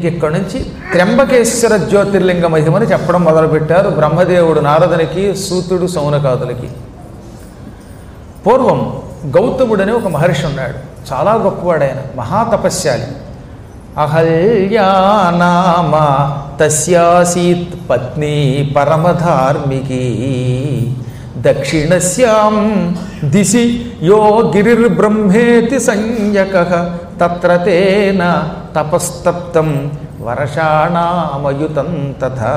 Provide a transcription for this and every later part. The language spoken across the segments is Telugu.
ఇక్కడ నుంచి త్ర్యంబకేశ్వర జ్యోతిర్లింగ మహిమని చెప్పడం మొదలుపెట్టారు బ్రహ్మదేవుడు నారదునికి సూతుడు సౌనకాదులకి పూర్వం గౌతముడని ఒక మహర్షి ఉన్నాడు చాలా గొప్పవాడైన మహాతపస్యాలి అహల్యానామ తస్యాసీత్ పత్ని పరమధార్మికీ దక్షిణస్యాం దిశి యో గిరిర్బ్రహ్మేతి సంయక తత్ర తేన తపస్తప్తం వర్షాణామయుతం తథా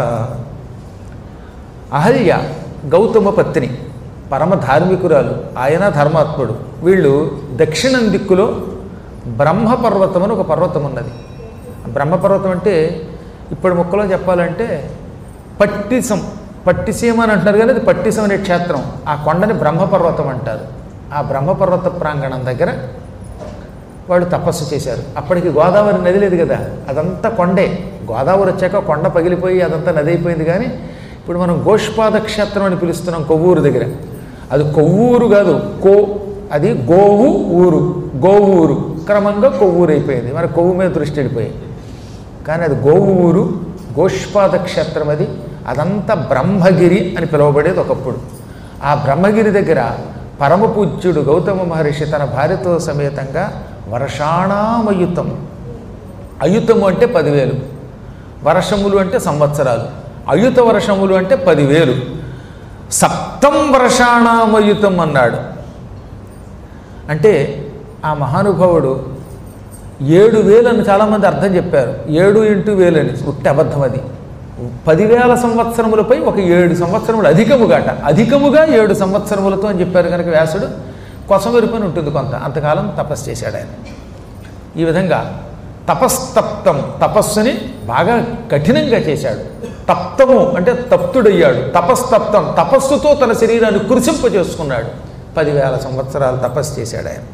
అహల్య గౌతమ పత్ని పరమ ధార్మికురాలు ఆయన ధర్మాత్ముడు వీళ్ళు దక్షిణం దిక్కులో బ్రహ్మపర్వతం అని ఒక పర్వతం ఉన్నది బ్రహ్మపర్వతం అంటే ఇప్పుడు ముక్కలో చెప్పాలంటే పట్టిసం పట్టిసీమ అని అంటున్నారు కానీ అది పట్టిసం అనే క్షేత్రం ఆ కొండని బ్రహ్మపర్వతం అంటారు ఆ బ్రహ్మపర్వత ప్రాంగణం దగ్గర వాళ్ళు తపస్సు చేశారు అప్పటికి గోదావరి నది లేదు కదా అదంతా కొండే గోదావరి వచ్చాక కొండ పగిలిపోయి అదంతా నది అయిపోయింది కానీ ఇప్పుడు మనం గోష్పాద క్షేత్రం అని పిలుస్తున్నాం కొవ్వూరు దగ్గర అది కొవ్వూరు కాదు కో అది గోవు ఊరు గోవు ఊరు క్రమంగా కొవ్వూరు అయిపోయింది మన కొవ్వు మీద దృష్టి వెళ్ళిపోయింది కానీ అది గోవు ఊరు గోష్పాద క్షేత్రం అది అదంతా బ్రహ్మగిరి అని పిలువబడేది ఒకప్పుడు ఆ బ్రహ్మగిరి దగ్గర పరమపూజ్యుడు గౌతమ మహర్షి తన భార్యతో సమేతంగా వర్షాణామయుతం అయుతము అంటే పదివేలు వర్షములు అంటే సంవత్సరాలు అయుత వర్షములు అంటే పదివేలు సప్తం వర్షాణామయుతం అన్నాడు అంటే ఆ మహానుభావుడు ఏడు వేలని చాలామంది అర్థం చెప్పారు ఏడు ఇంటూ వేలని ఉట్టి అబద్ధం అది పదివేల సంవత్సరములపై ఒక ఏడు సంవత్సరములు అధికముగాట అధికముగా ఏడు సంవత్సరములతో అని చెప్పారు కనుక వ్యాసుడు కొసమెరుపని ఉంటుంది కొంత అంతకాలం తపస్సు చేశాడు ఆయన ఈ విధంగా తపస్తప్తం తపస్సుని బాగా కఠినంగా చేశాడు తప్తము అంటే తప్తుడయ్యాడు తపస్తప్తం తపస్సుతో తన శరీరాన్ని కురిసింపజేసుకున్నాడు పదివేల సంవత్సరాలు తపస్సు చేశాడు ఆయన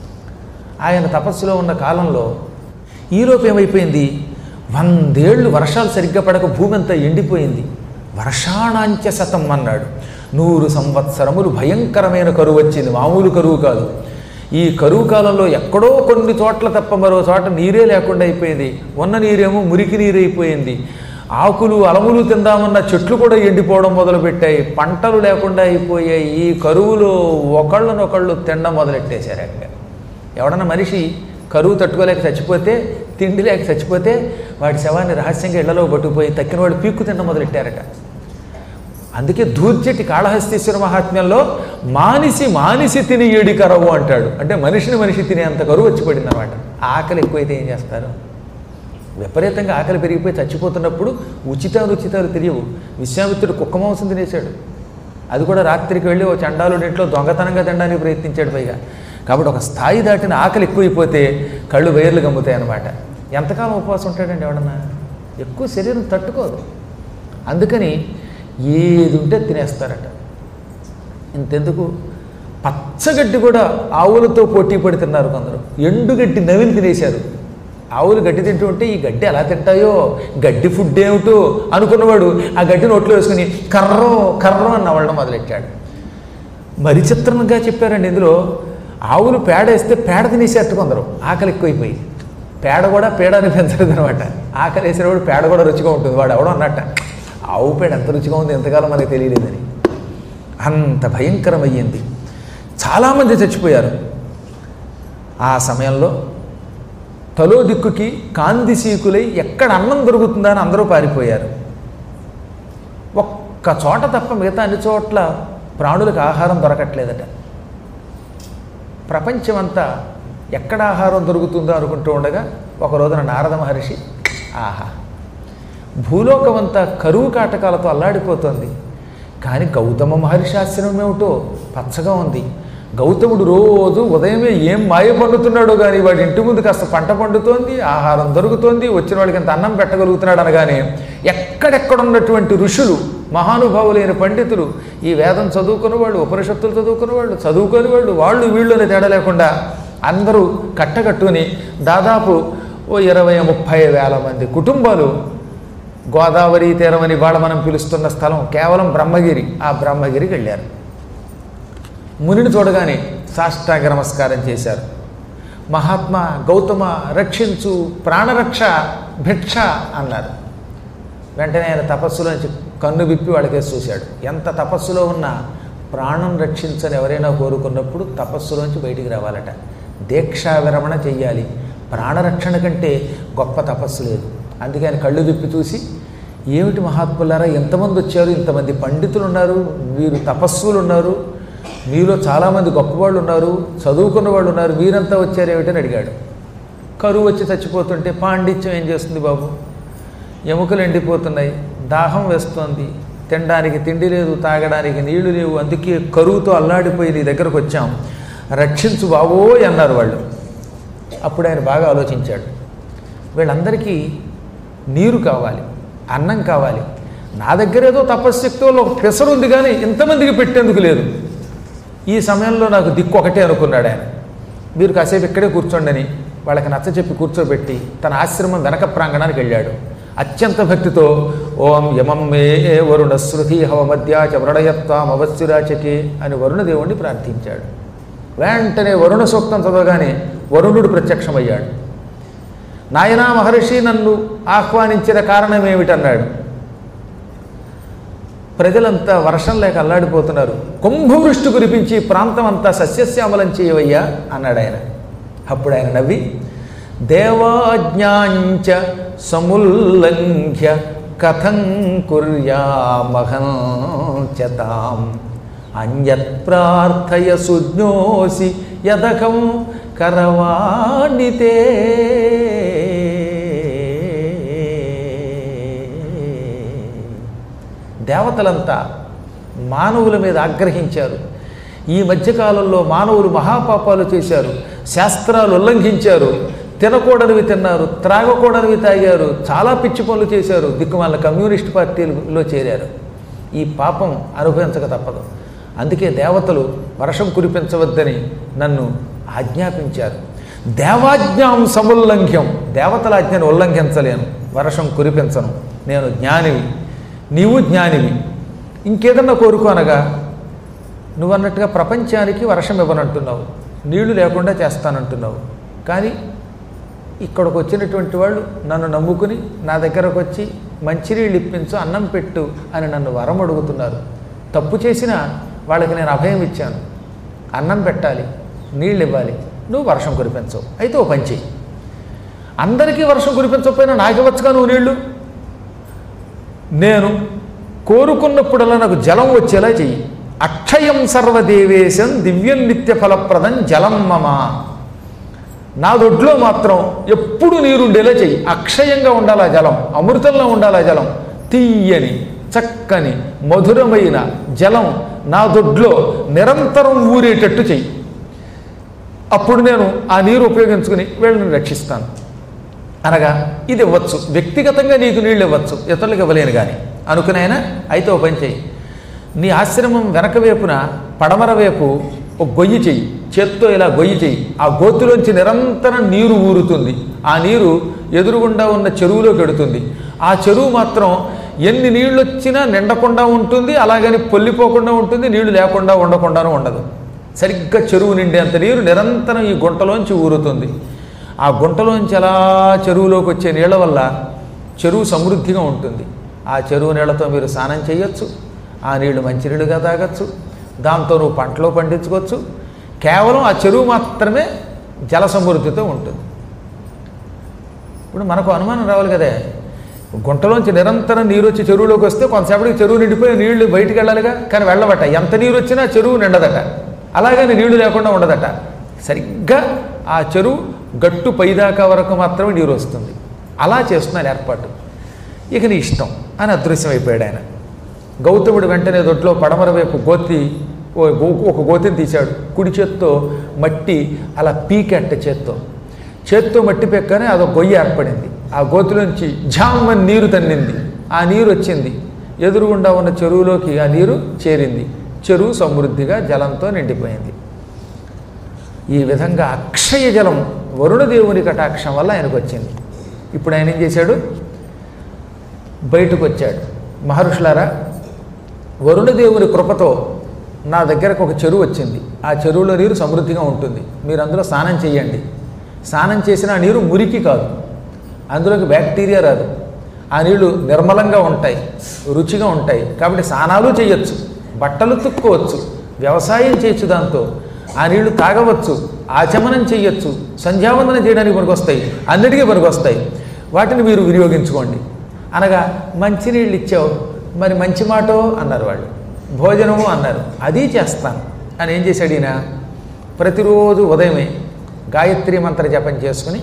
ఆయన తపస్సులో ఉన్న కాలంలో ఈలోపు ఏమైపోయింది వందేళ్లు వర్షాలు సరిగ్గా పడక భూమి అంతా ఎండిపోయింది వర్షాణాంచ శతం అన్నాడు నూరు సంవత్సరములు భయంకరమైన కరువు వచ్చింది మామూలు కరువు కాదు ఈ కరువు కాలంలో ఎక్కడో కొన్ని చోట్ల తప్ప మరో చోట నీరే లేకుండా అయిపోయింది ఉన్న నీరేమో మురికి నీరైపోయింది ఆకులు అలములు తిందామన్న చెట్లు కూడా ఎండిపోవడం మొదలుపెట్టాయి పంటలు లేకుండా అయిపోయాయి ఈ కరువులో ఒకళ్ళనొకళ్ళు తినడం మొదలెట్టేశారు అక్కడ ఎవడన్నా మనిషి కరువు తట్టుకోలేక చచ్చిపోతే తిండి లేక చచ్చిపోతే వాడి శవాన్ని రహస్యంగా ఇళ్లలో పట్టుకుపోయి తక్కిన వాడు పీక్కు తినడం మొదలెట్టారట అందుకే దూర్చెట్టి కాళహస్తీశ్వర మహాత్మ్యంలో మానిసి మానిసి తిని ఏడి కరవు అంటాడు అంటే మనిషిని మనిషి తినే అంత కరువు వచ్చి పడింది అనమాట ఆకలి ఎక్కువైతే ఏం చేస్తారు విపరీతంగా ఆకలి పెరిగిపోయి చచ్చిపోతున్నప్పుడు ఉచితాలు ఉచితాలు తెలియవు విశ్వామిత్రుడు కుక్క మాంసం తినేశాడు అది కూడా రాత్రికి వెళ్ళి ఓ చండాలుడి ఇంట్లో దొంగతనంగా తినడానికి ప్రయత్నించాడు పైగా కాబట్టి ఒక స్థాయి దాటిన ఆకలి ఎక్కువైపోతే కళ్ళు వైర్లు గమ్ముతాయి అన్నమాట ఎంతకాలం ఉపవాసం ఉంటాడండి ఎవడన్నా ఎక్కువ శరీరం తట్టుకోదు అందుకని ఏది ఉంటే తినేస్తారట ఇంతెందుకు పచ్చగడ్డి కూడా ఆవులతో పోటీ పడి తిన్నారు కొందరు ఎండుగడ్డి నవిలి తినేశారు ఆవులు గడ్డి తింటూ ఉంటే ఈ గడ్డి ఎలా తింటాయో గడ్డి ఫుడ్ ఏమిటో అనుకున్నవాడు ఆ గడ్డి నోట్లో వేసుకుని కర్రో కర్రో అని నవ్వడం మొదలెట్టాడు మరి చిత్రంగా చెప్పారండి ఇందులో ఆవులు పేడ వేస్తే పేడ తినేసేట్టు కొందరు ఆకలి ఎక్కువైపోయి పేడ కూడా పేడ అని పెంచలేదు అనమాట ఆకలి వేసినప్పుడు పేడ కూడా రుచిగా ఉంటుంది వాడు ఎవడో అన్నట్ట ఆవు పేడ ఎంత రుచిగా ఉంది ఎంతకాలం మనకి తెలియలేదని అంత భయంకరమయ్యింది చాలామంది చచ్చిపోయారు ఆ సమయంలో తలో దిక్కుకి కాందిసీకులై ఎక్కడ అన్నం దొరుకుతుందా అని అందరూ పారిపోయారు ఒక్క చోట తప్ప మిగతా అన్ని చోట్ల ప్రాణులకు ఆహారం దొరకట్లేదట ప్రపంచమంతా ఎక్కడ ఆహారం దొరుకుతుందో అనుకుంటూ ఉండగా ఒక రోజున నారద మహర్షి ఆహా భూలోకమంతా కరువు కాటకాలతో అల్లాడిపోతుంది కానీ గౌతమ మహర్షి ఆశ్రమం ఏమిటో పచ్చగా ఉంది గౌతముడు రోజు ఉదయమే ఏం మాయ పండుతున్నాడో కానీ వాడి ఇంటి ముందు కాస్త పంట పండుతోంది ఆహారం దొరుకుతోంది వచ్చిన వాళ్ళకి ఇంత అన్నం పెట్టగలుగుతున్నాడు అనగానే ఎక్కడెక్కడ ఉన్నటువంటి ఋషులు మహానుభావులైన పండితులు ఈ వేదం చదువుకున్న వాళ్ళు ఉపనిషత్తులు చదువుకున్న వాళ్ళు చదువుకొని వాళ్ళు వాళ్ళు వీళ్ళు అనే తేడా లేకుండా అందరూ కట్టకట్టుని దాదాపు ఓ ఇరవై ముప్పై వేల మంది కుటుంబాలు గోదావరి తీరం అని ఇవాళ మనం పిలుస్తున్న స్థలం కేవలం బ్రహ్మగిరి ఆ బ్రహ్మగిరికి వెళ్ళారు మునిని చూడగానే సాష్టాంగ నమస్కారం చేశారు మహాత్మా గౌతమ రక్షించు ప్రాణరక్ష భిక్ష అన్నారు వెంటనే ఆయన తపస్సులోంచి కన్ను విప్పి వాళ్ళకేసి చూశాడు ఎంత తపస్సులో ఉన్నా ప్రాణం రక్షించని ఎవరైనా కోరుకున్నప్పుడు తపస్సులోంచి బయటికి రావాలట దీక్షా విరమణ చెయ్యాలి ప్రాణరక్షణ కంటే గొప్ప తపస్సు లేదు అందుకే ఆయన కళ్ళు విప్పి చూసి ఏమిటి మహాత్ములారా ఎంతమంది వచ్చారు ఇంతమంది పండితులు ఉన్నారు వీరు తపస్సులు ఉన్నారు మీలో చాలామంది గొప్పవాళ్ళు ఉన్నారు చదువుకున్న వాళ్ళు ఉన్నారు మీరంతా వచ్చారు ఏమిటని అడిగాడు కరువు వచ్చి చచ్చిపోతుంటే పాండిత్యం ఏం చేస్తుంది బాబు ఎముకలు ఎండిపోతున్నాయి దాహం వేస్తోంది తినడానికి తిండి లేదు తాగడానికి నీళ్లు లేవు అందుకే కరువుతో అల్లాడిపోయి నీ దగ్గరకు వచ్చాం రక్షించు బావోయ్ అన్నారు వాళ్ళు అప్పుడు ఆయన బాగా ఆలోచించాడు వీళ్ళందరికీ నీరు కావాలి అన్నం కావాలి నా దగ్గర ఏదో తపశ్శక్తి వల్ల ఒక పెసరు ఉంది కానీ ఇంతమందికి పెట్టేందుకు లేదు ఈ సమయంలో నాకు దిక్కు ఒకటే అనుకున్నాడు ఆయన మీరు కాసేపు ఇక్కడే కూర్చోండని వాళ్ళకి నచ్చ చెప్పి కూర్చోబెట్టి తన ఆశ్రమం వెనక ప్రాంగణానికి వెళ్ళాడు అత్యంత భక్తితో ఓం యమం మే వరుణ శృతి హవమధ్యాచ వృణయత్వాం అవశ్యురాచకే అని వరుణదేవుణ్ణి ప్రార్థించాడు వెంటనే వరుణ సూక్తం చదవగానే వరుణుడు ప్రత్యక్షమయ్యాడు నాయనా మహర్షి నన్ను ఆహ్వానించిన కారణం ఏమిటన్నాడు ప్రజలంతా వర్షం లేక అల్లాడిపోతున్నారు కుంభవృష్టి కురిపించి ఈ ప్రాంతం అంతా సస్యశ్యామలం చేయవయ్యా అన్నాడు ఆయన అప్పుడు ఆయన నవ్వి దేవాజ్ఞాంచ సముల్లంఘ్య కథం కుర్యామహం చతాం అన్యత్ ప్రార్థయ సుజ్ఞోసి యదకం కరవాణితే దేవతలంతా మానవుల మీద ఆగ్రహించారు ఈ మధ్యకాలంలో మానవులు మహాపాపాలు చేశారు శాస్త్రాలు ఉల్లంఘించారు తినకూడనివి తిన్నారు త్రాగకూడనివి తాగారు చాలా పిచ్చి పనులు చేశారు దిక్కుమాల కమ్యూనిస్ట్ పార్టీలో చేరారు ఈ పాపం అనుభవించక తప్పదు అందుకే దేవతలు వర్షం కురిపించవద్దని నన్ను ఆజ్ఞాపించారు దేవాజ్ఞాం సముల్లంఘ్యం దేవతల ఆజ్ఞను ఉల్లంఘించలేను వర్షం కురిపించను నేను జ్ఞానివి నీవు జ్ఞానివి ఇంకేదన్నా కోరుకోనగా నువ్వు అన్నట్టుగా ప్రపంచానికి వర్షం ఇవ్వనంటున్నావు నీళ్లు లేకుండా చేస్తానంటున్నావు కానీ ఇక్కడికి వచ్చినటువంటి వాళ్ళు నన్ను నమ్ముకుని నా దగ్గరకు వచ్చి మంచినీళ్ళు ఇప్పించు అన్నం పెట్టు అని నన్ను వరం అడుగుతున్నారు తప్పు చేసినా వాళ్ళకి నేను అభయం ఇచ్చాను అన్నం పెట్టాలి నీళ్ళు ఇవ్వాలి నువ్వు వర్షం కురిపించవు అయితే ఓ పని చెయ్యి అందరికీ వర్షం కురిపించకపోయినా నాకు ఇవ్వచ్చుగా నువ్వు నీళ్లు నేను కోరుకున్నప్పుడల్లా నాకు జలం వచ్చేలా చెయ్యి అక్షయం సర్వదేవేశం దివ్యం నిత్య ఫలప్రదం జలం మమ నా దొడ్లో మాత్రం ఎప్పుడు నీరుండేలా చెయ్యి అక్షయంగా ఉండాలా జలం అమృతంలో ఉండాలా జలం తీయని చక్కని మధురమైన జలం నా దొడ్లో నిరంతరం ఊరేటట్టు చెయ్యి అప్పుడు నేను ఆ నీరు ఉపయోగించుకుని వీళ్ళని రక్షిస్తాను అనగా ఇది ఇవ్వచ్చు వ్యక్తిగతంగా నీకు నీళ్ళు ఇవ్వచ్చు ఇతరులకు ఇవ్వలేను కానీ అనుకునైనా అయితే ఓ పని చెయ్యి నీ ఆశ్రమం వెనక వైపున పడమర వైపు ఒక గొయ్యి చెయ్యి చేత్తో ఇలా గొయ్యి చెయ్యి ఆ గోతులోంచి నిరంతరం నీరు ఊరుతుంది ఆ నీరు ఎదురుగుండా ఉన్న చెరువులోకి వెడుతుంది ఆ చెరువు మాత్రం ఎన్ని నీళ్ళు వచ్చినా నిండకుండా ఉంటుంది అలాగని పొల్లిపోకుండా ఉంటుంది నీళ్లు లేకుండా ఉండకుండానూ ఉండదు సరిగ్గా చెరువు నిండేంత నీరు నిరంతరం ఈ గుంటలోంచి ఊరుతుంది ఆ గుంటలోంచి అలా చెరువులోకి వచ్చే నీళ్ళ వల్ల చెరువు సమృద్ధిగా ఉంటుంది ఆ చెరువు నీళ్ళతో మీరు స్నానం చేయొచ్చు ఆ నీళ్లు మంచినీళ్ళుగా తాగొచ్చు దాంతో నువ్వు పంటలో పండించుకోవచ్చు కేవలం ఆ చెరువు మాత్రమే జల సమృద్ధితో ఉంటుంది ఇప్పుడు మనకు అనుమానం రావాలి కదే గుంటలోంచి నిరంతరం నీరు వచ్చి చెరువులోకి వస్తే కొంతసేపటికి చెరువు నిండిపోయి నీళ్లు బయటికి వెళ్ళాలిగా కానీ వెళ్ళబట్ట ఎంత నీరు వచ్చినా చెరువు నిండదట అలాగని నీళ్లు లేకుండా ఉండదట సరిగ్గా ఆ చెరువు గట్టు పైదాకా వరకు మాత్రమే నీరు వస్తుంది అలా చేస్తున్నారు ఏర్పాటు ఇక నీ ఇష్టం అని అదృశ్యమైపోయాడు ఆయన గౌతముడు వెంటనే దొడ్లో పడమర వైపు గోతి ఓ గో- ఒక గోతిని తీశాడు కుడి చేత్తో మట్టి అలా పీకెట్ట చేత్తో చేత్తో మట్టి పెక్కనే అదొక గొయ్యి ఏర్పడింది ఆ గోతిలోంచి ఝామ్మని నీరు తన్నింది ఆ నీరు వచ్చింది ఎదురుగుండా ఉన్న చెరువులోకి ఆ నీరు చేరింది చెరువు సమృద్ధిగా జలంతో నిండిపోయింది ఈ విధంగా అక్షయ జలం వరుణదేవుని కటాక్షం వల్ల ఆయనకు వచ్చింది ఇప్పుడు ఆయన ఏం చేశాడు బయటకు వచ్చాడు మహర్షులారా వరుణదేవుని కృపతో నా దగ్గరకు ఒక చెరువు వచ్చింది ఆ చెరువులో నీరు సమృద్ధిగా ఉంటుంది మీరు అందులో స్నానం చేయండి స్నానం చేసిన ఆ నీరు మురికి కాదు అందులోకి బ్యాక్టీరియా రాదు ఆ నీళ్లు నిర్మలంగా ఉంటాయి రుచిగా ఉంటాయి కాబట్టి స్నానాలు చేయొచ్చు బట్టలు తుక్కోవచ్చు వ్యవసాయం చేయొచ్చు దాంతో ఆ నీళ్లు తాగవచ్చు ఆచమనం చేయొచ్చు సంధ్యావందనం చేయడానికి పనికొస్తాయి అన్నిటికీ పనికొస్తాయి వాటిని మీరు వినియోగించుకోండి అనగా మంచినీళ్ళు ఇచ్చావు మరి మంచి మాటో అన్నారు వాళ్ళు భోజనము అన్నారు అది చేస్తాను అని ఏం చేశాడు ఈయన ప్రతిరోజు ఉదయమే గాయత్రి మంత్ర జపం చేసుకుని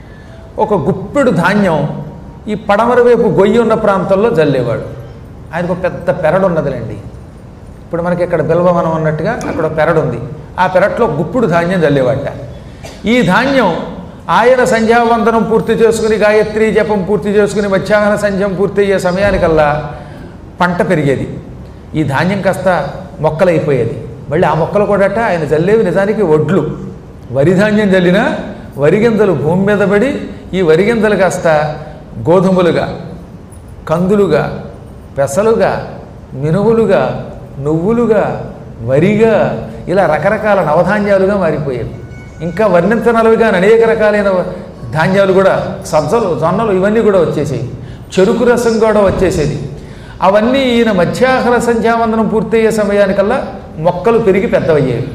ఒక గుప్పెడు ధాన్యం ఈ పడమర వైపు గొయ్యి ఉన్న ప్రాంతంలో జల్లేవాడు ఆయనకు ఒక పెద్ద పెరడు ఉన్నదిలేండి ఇప్పుడు మనకి ఇక్కడ బిల్వవనం ఉన్నట్టుగా అక్కడ ఒక పెరడు ఉంది ఆ పెరట్లో గుప్పుడు ధాన్యం జల్లేవాట ఈ ధాన్యం ఆయన సంధ్యావందనం పూర్తి చేసుకుని గాయత్రి జపం పూర్తి చేసుకుని మధ్యాహ్న సంధ్యం పూర్తి అయ్యే సమయానికల్లా పంట పెరిగేది ఈ ధాన్యం కాస్త మొక్కలైపోయేది మళ్ళీ ఆ మొక్కలు కూడాట ఆయన జల్లేవి నిజానికి వడ్లు వరి ధాన్యం జల్లినా వరిగింజలు భూమి మీద పడి ఈ వరిగింజలు కాస్త గోధుమలుగా కందులుగా పెసలుగా మినువులుగా నువ్వులుగా వరిగా ఇలా రకరకాల నవధాన్యాలుగా మారిపోయేవి ఇంకా వర్ణించనలుగా అనేక రకాలైన ధాన్యాలు కూడా సజ్జలు జొన్నలు ఇవన్నీ కూడా వచ్చేసాయి చెరుకు రసం కూడా వచ్చేసేది అవన్నీ ఈయన మధ్యాహ్న సంధ్యావందనం పూర్తయ్యే సమయానికల్లా మొక్కలు పెరిగి పెద్దవయ్యేవి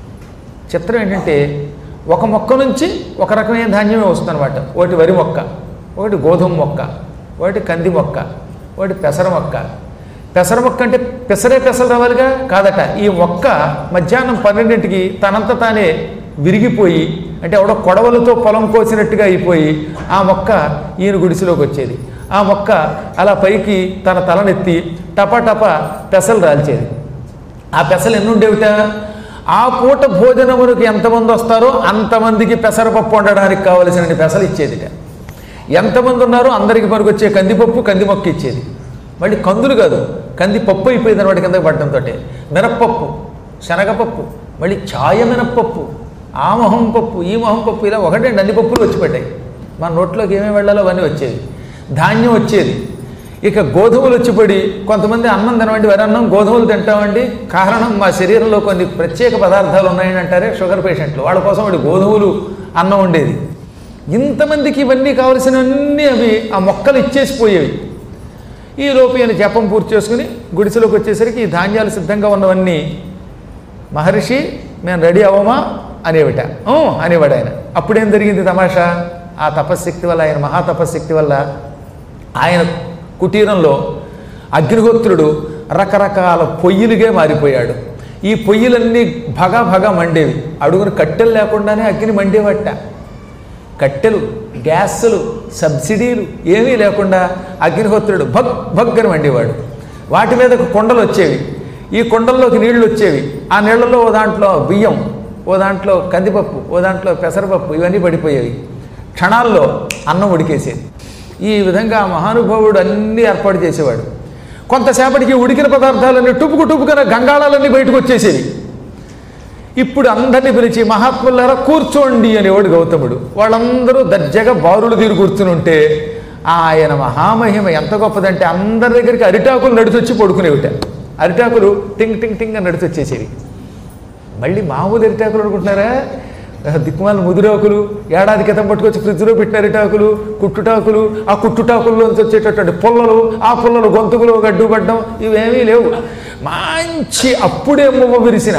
చిత్రం ఏంటంటే ఒక మొక్క నుంచి ఒక రకమైన ధాన్యమే వస్తుందన్నమాట ఒకటి వరి మొక్క ఒకటి గోధుమ మొక్క ఒకటి కంది మొక్క ఒకటి పెసర మొక్క పెసర మొక్క అంటే పెసరే పెసలు రావాలిగా కాదట ఈ మొక్క మధ్యాహ్నం పన్నెండింటికి తనంత తానే విరిగిపోయి అంటే ఎవడో కొడవలతో పొలం కోసినట్టుగా అయిపోయి ఆ మొక్క ఈయన గుడిసెలోకి వచ్చేది ఆ మొక్క అలా పైకి తన తలనెత్తి టపా పెసలు రాల్చేది ఆ పెసలు ఎన్ని ఉండేవిట ఆ పూట భోజనమునికి ఎంతమంది వస్తారో అంతమందికి పెసరపప్పు వండడానికి కావలసిన పెసలు ఇచ్చేదిట ఎంతమంది ఉన్నారో అందరికి పనికొచ్చే కందిపప్పు కంది మొక్క ఇచ్చేది మళ్ళీ కందులు కాదు కంది పప్పు అయిపోయింది అనమాట కిందకి పడటంతో మినప్పప్పు శనగపప్పు మళ్ళీ ఛాయ మినప్పప్పు ఆ మొహం పప్పు ఈ మొహం పప్పు ఇలా ఒకటే అన్ని పప్పులు వచ్చి పెట్టాయి మన నోట్లోకి ఏమేమి వెళ్ళాలో అవన్నీ వచ్చేవి ధాన్యం వచ్చేది ఇక గోధుమలు వచ్చిపడి కొంతమంది అన్నం తినవండి వరి అన్నం గోధుమలు తింటామండి కారణం మా శరీరంలో కొన్ని ప్రత్యేక పదార్థాలు ఉన్నాయని అంటారే షుగర్ పేషెంట్లు వాళ్ళ కోసం వాడి గోధుమలు అన్నం ఉండేది ఇంతమందికి ఇవన్నీ కావలసినవన్నీ అవి ఆ మొక్కలు ఇచ్చేసిపోయేవి ఈ లోపు ఈయన జపం పూర్తి చేసుకుని గుడిసెలోకి వచ్చేసరికి ఈ ధాన్యాలు సిద్ధంగా ఉన్నవన్నీ మహర్షి మేము రెడీ అవ్వమా అనేవిట "ఊ" అనేవాడు ఆయన అప్పుడేం జరిగింది తమాషా ఆ తపశ్శక్తి వల్ల ఆయన మహాతపశ్శక్తి వల్ల ఆయన కుటీరంలో అగ్నిహోత్రుడు రకరకాల పొయ్యిలుగే మారిపోయాడు ఈ పొయ్యిలన్నీ భగ భగ మండేవి అడుగున కట్టెలు లేకుండానే అగ్ని మండేవట కట్టెలు గ్యాసులు సబ్సిడీలు ఏమీ లేకుండా అగ్నిహోత్రుడు భగ్ భగ్ అని వండేవాడు వాటి మీదకు కొండలు వచ్చేవి ఈ కొండల్లోకి నీళ్లు వచ్చేవి ఆ నీళ్లలో ఓ దాంట్లో బియ్యం ఓ దాంట్లో కందిపప్పు ఓ దాంట్లో పెసరపప్పు ఇవన్నీ పడిపోయేవి క్షణాల్లో అన్నం ఉడికేసేది ఈ విధంగా ఆ మహానుభావుడు అన్నీ ఏర్పాటు చేసేవాడు కొంతసేపటికి ఉడికిన పదార్థాలన్నీ టుపుకు టుపుకున గంగాళాలన్నీ బయటకు వచ్చేసేవి ఇప్పుడు అందరినీ పిలిచి మహాత్ములారా కూర్చోండి అనేవాడు గౌతముడు వాళ్ళందరూ దర్జాగా బారులు తీరు కూర్చుని ఉంటే ఆయన మహామహిమ ఎంత గొప్పదంటే అందరి దగ్గరికి అరిటాకులు నడిచొచ్చి పడుకునేవిట అరిటాకులు టింగ్ టింగ్ టింగ్ అని నడిచొచ్చేసేవి మళ్ళీ మామూలు అరిటాకులు అనుకుంటున్నారా దిక్కుమాల ముదిరాకులు ఏడాది క్రితం పట్టుకొచ్చి ఫ్రిడ్జ్లో పెట్టిన అరిటాకులు కుట్టుటాకులు ఆ కుట్టుటాకుల్లోంచి వచ్చేటటువంటి పుల్లలు ఆ పుల్లలు గొంతుకులు గడ్డుపడ్డం ఇవేమీ లేవు మంచి అప్పుడే మువ్వ విరిసిన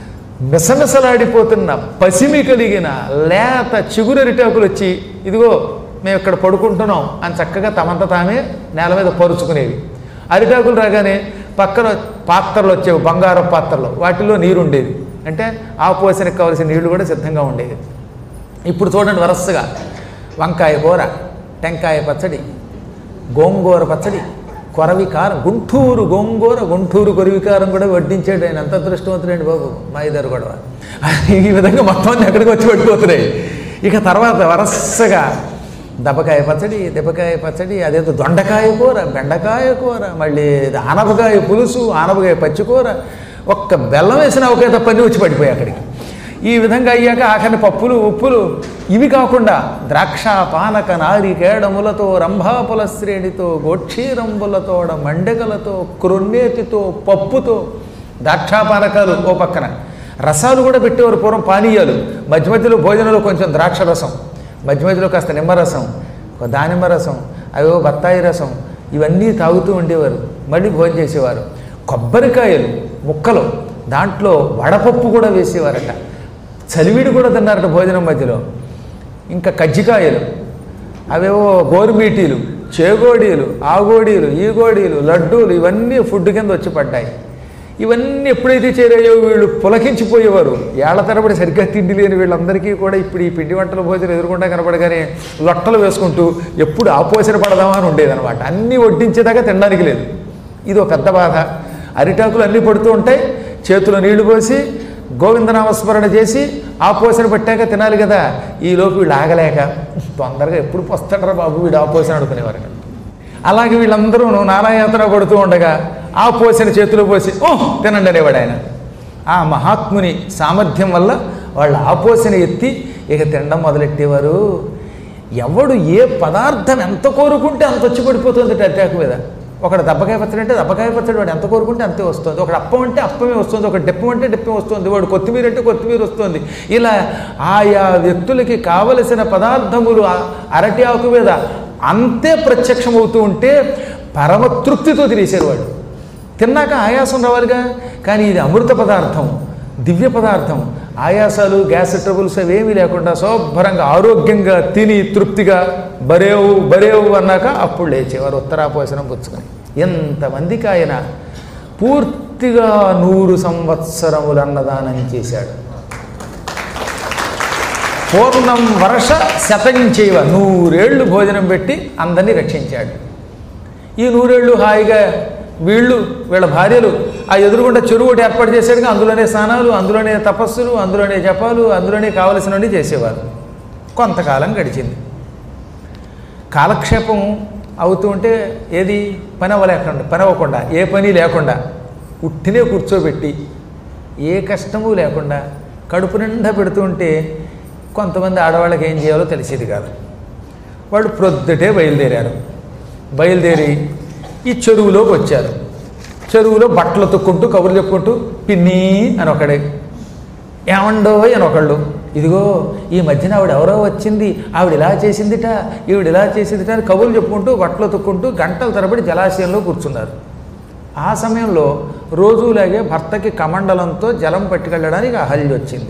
మిసమిసలాడిపోతున్న పసిమి కలిగిన లేత చిగురరిటాకులు వచ్చి ఇదిగో మేము ఇక్కడ పడుకుంటున్నాం అని చక్కగా తమంత తామే నేల మీద పరుచుకునేవి అరిటాకులు రాగానే పక్కన పాత్రలు వచ్చేవి బంగారం పాత్రలు వాటిలో నీరు ఉండేది అంటే ఆ పోసనకి కావలసిన నీళ్లు కూడా సిద్ధంగా ఉండేవి ఇప్పుడు చూడండి వరసగా వంకాయ కూర టెంకాయ పచ్చడి గోంగూర పచ్చడి కొరవి కారం గుంటూరు గోంగూర గుంటూరు కొరవి కారం కూడా వడ్డించాడు ఆయన అంత అదృష్టవంతుడండి బాబు మా ఇద్దరు కూడా ఈ విధంగా మొత్తం అన్ని ఎక్కడికి వచ్చి పడిపోతున్నాయి ఇక తర్వాత వరసగా దెబ్బకాయ పచ్చడి దెబ్బకాయ పచ్చడి అదేదో దొండకాయ కూర బెండకాయ కూర మళ్ళీ ఆనపకాయ పులుసు ఆనపకాయ పచ్చికూర ఒక్క బెల్లం వేసిన ఒకే తప్పని వచ్చి పడిపోయాయి అక్కడికి ఈ విధంగా అయ్యాక ఆఖరి పప్పులు ఉప్పులు ఇవి కాకుండా ద్రాక్ష పానక నారికేడములతో రంభాపుల శ్రేణితో గోక్షీరంబులతోడ మండగలతో క్రొన్నేతితో పప్పుతో ద్రాక్షాపానకాలు ఓ పక్కన రసాలు కూడా పెట్టేవారు పూర్వం పానీయాలు మధ్య మధ్యలో భోజనంలో కొంచెం ద్రాక్ష రసం మధ్య మధ్యలో కాస్త నిమ్మరసం ఒక దానిమ్మ రసం అవో బత్తాయి రసం ఇవన్నీ తాగుతూ ఉండేవారు మళ్ళీ భోజనం చేసేవారు కొబ్బరికాయలు ముక్కలు దాంట్లో వడపప్పు కూడా వేసేవారట చలివిడి కూడా తిన్నారట భోజనం మధ్యలో ఇంకా కజ్జికాయలు అవేవో గోరుమీటీలు చేగోడీలు ఆగోడీలు ఈగోడీలు లడ్డూలు ఇవన్నీ ఫుడ్ కింద వచ్చి పడ్డాయి ఇవన్నీ ఎప్పుడైతే చేరాయో వీళ్ళు పులకించిపోయేవారు ఏళ్ల తరబడి సరిగ్గా తిండి లేని వీళ్ళందరికీ కూడా ఇప్పుడు ఈ పిండి వంటల భోజనం ఎదురుకుండా కనపడగానే లొట్టలు వేసుకుంటూ ఎప్పుడు ఆపోసన పడదామా అని ఉండేదన్నమాట అన్నీ వడ్డించేదాకా తినడానికి లేదు ఇది ఒక పెద్ద బాధ అరిటాకులు అన్నీ పడుతూ ఉంటాయి చేతిలో నీళ్లు పోసి గోవిందనామస్మరణ చేసి ఆ పోసన పెట్టాక తినాలి కదా ఈ లోపు వీళ్ళు ఆగలేక తొందరగా ఎప్పుడు పొస్తాడరా బాబు వీడు ఆ పోసన అనుకునేవారు అలాగే వీళ్ళందరూ నారాయాతన పడుతూ ఉండగా ఆ పోసిన చేతిలో పోసి ఓ తినండి అనేవాడు ఆయన ఆ మహాత్ముని సామర్థ్యం వల్ల వాళ్ళు ఆ పోసిన ఎత్తి ఇక తినడం మొదలెట్టేవారు ఎవడు ఏ పదార్థం ఎంత కోరుకుంటే అంత వచ్చి పడిపోతుంది అత్యాకు మీద ఒకడు దెబ్బకాయ పచ్చడి అంటే దెబ్బకాయ పచ్చడి వాడు ఎంత కోరుకుంటే అంతే వస్తుంది ఒకడు అప్పం అంటే అప్పమే వస్తుంది ఒక డెప్పం అంటే డెప్పం వస్తుంది వాడు కొత్తిమీర అంటే కొత్తిమీర వస్తుంది ఇలా ఆయా వ్యక్తులకి కావలసిన పదార్థములు ఆ అరటి ఆకు మీద అంతే ప్రత్యక్షమవుతూ ఉంటే పరమ తృప్తితో తినేసారు వాడు తిన్నాక ఆయాసం రావాలిగా కానీ ఇది అమృత పదార్థం దివ్య పదార్థం ఆయాసాలు గ్యాస్ ట్రబుల్స్ అవేమీ లేకుండా శుభ్రంగా ఆరోగ్యంగా తిని తృప్తిగా బరేవు బరేవు అన్నాక అప్పుడు లేచేవారు ఉత్తరాపోసనం పుచ్చుకొని ఎంతమందికి ఆయన పూర్తిగా నూరు సంవత్సరములు అన్నదానం చేశాడు పూర్ణం వర్ష శతగించేవ నూరేళ్లు భోజనం పెట్టి అందరినీ రక్షించాడు ఈ నూరేళ్లు హాయిగా వీళ్ళు వీళ్ళ భార్యలు ఆ ఎదురుగుండా చెరువు ఒకటి ఏర్పాటు చేశాడుగా అందులోనే స్నానాలు అందులోనే తపస్సులు అందులోనే జపాలు అందులోనే కావలసినవన్నీ చేసేవారు కొంతకాలం గడిచింది కాలక్షేపం అవుతూ ఉంటే ఏది పని అవ్వలేకుండా పని అవ్వకుండా ఏ పని లేకుండా ఉట్టినే కూర్చోబెట్టి ఏ కష్టము లేకుండా కడుపు నిండా పెడుతూ ఉంటే కొంతమంది ఆడవాళ్ళకి ఏం చేయాలో తెలిసేది కాదు వాళ్ళు ప్రొద్దుటే బయలుదేరారు బయలుదేరి ఈ చెరువులోకి వచ్చారు చెరువులో బట్టలు తుక్కుంటూ కబుర్లు చెప్పుకుంటూ పిన్ని అని ఒకడే ఏమండో అని ఒకళ్ళు ఇదిగో ఈ మధ్యన ఆవిడ ఎవరో వచ్చింది ఆవిడ ఇలా చేసిందిట ఈవిడ ఇలా చేసిందిట అని కబుర్లు చెప్పుకుంటూ బట్టలు తుక్కుంటూ గంటల తరబడి జలాశయంలో కూర్చున్నారు ఆ సమయంలో రోజులాగే భర్తకి కమండలంతో జలం పట్టుకెళ్ళడానికి అహల్య వచ్చింది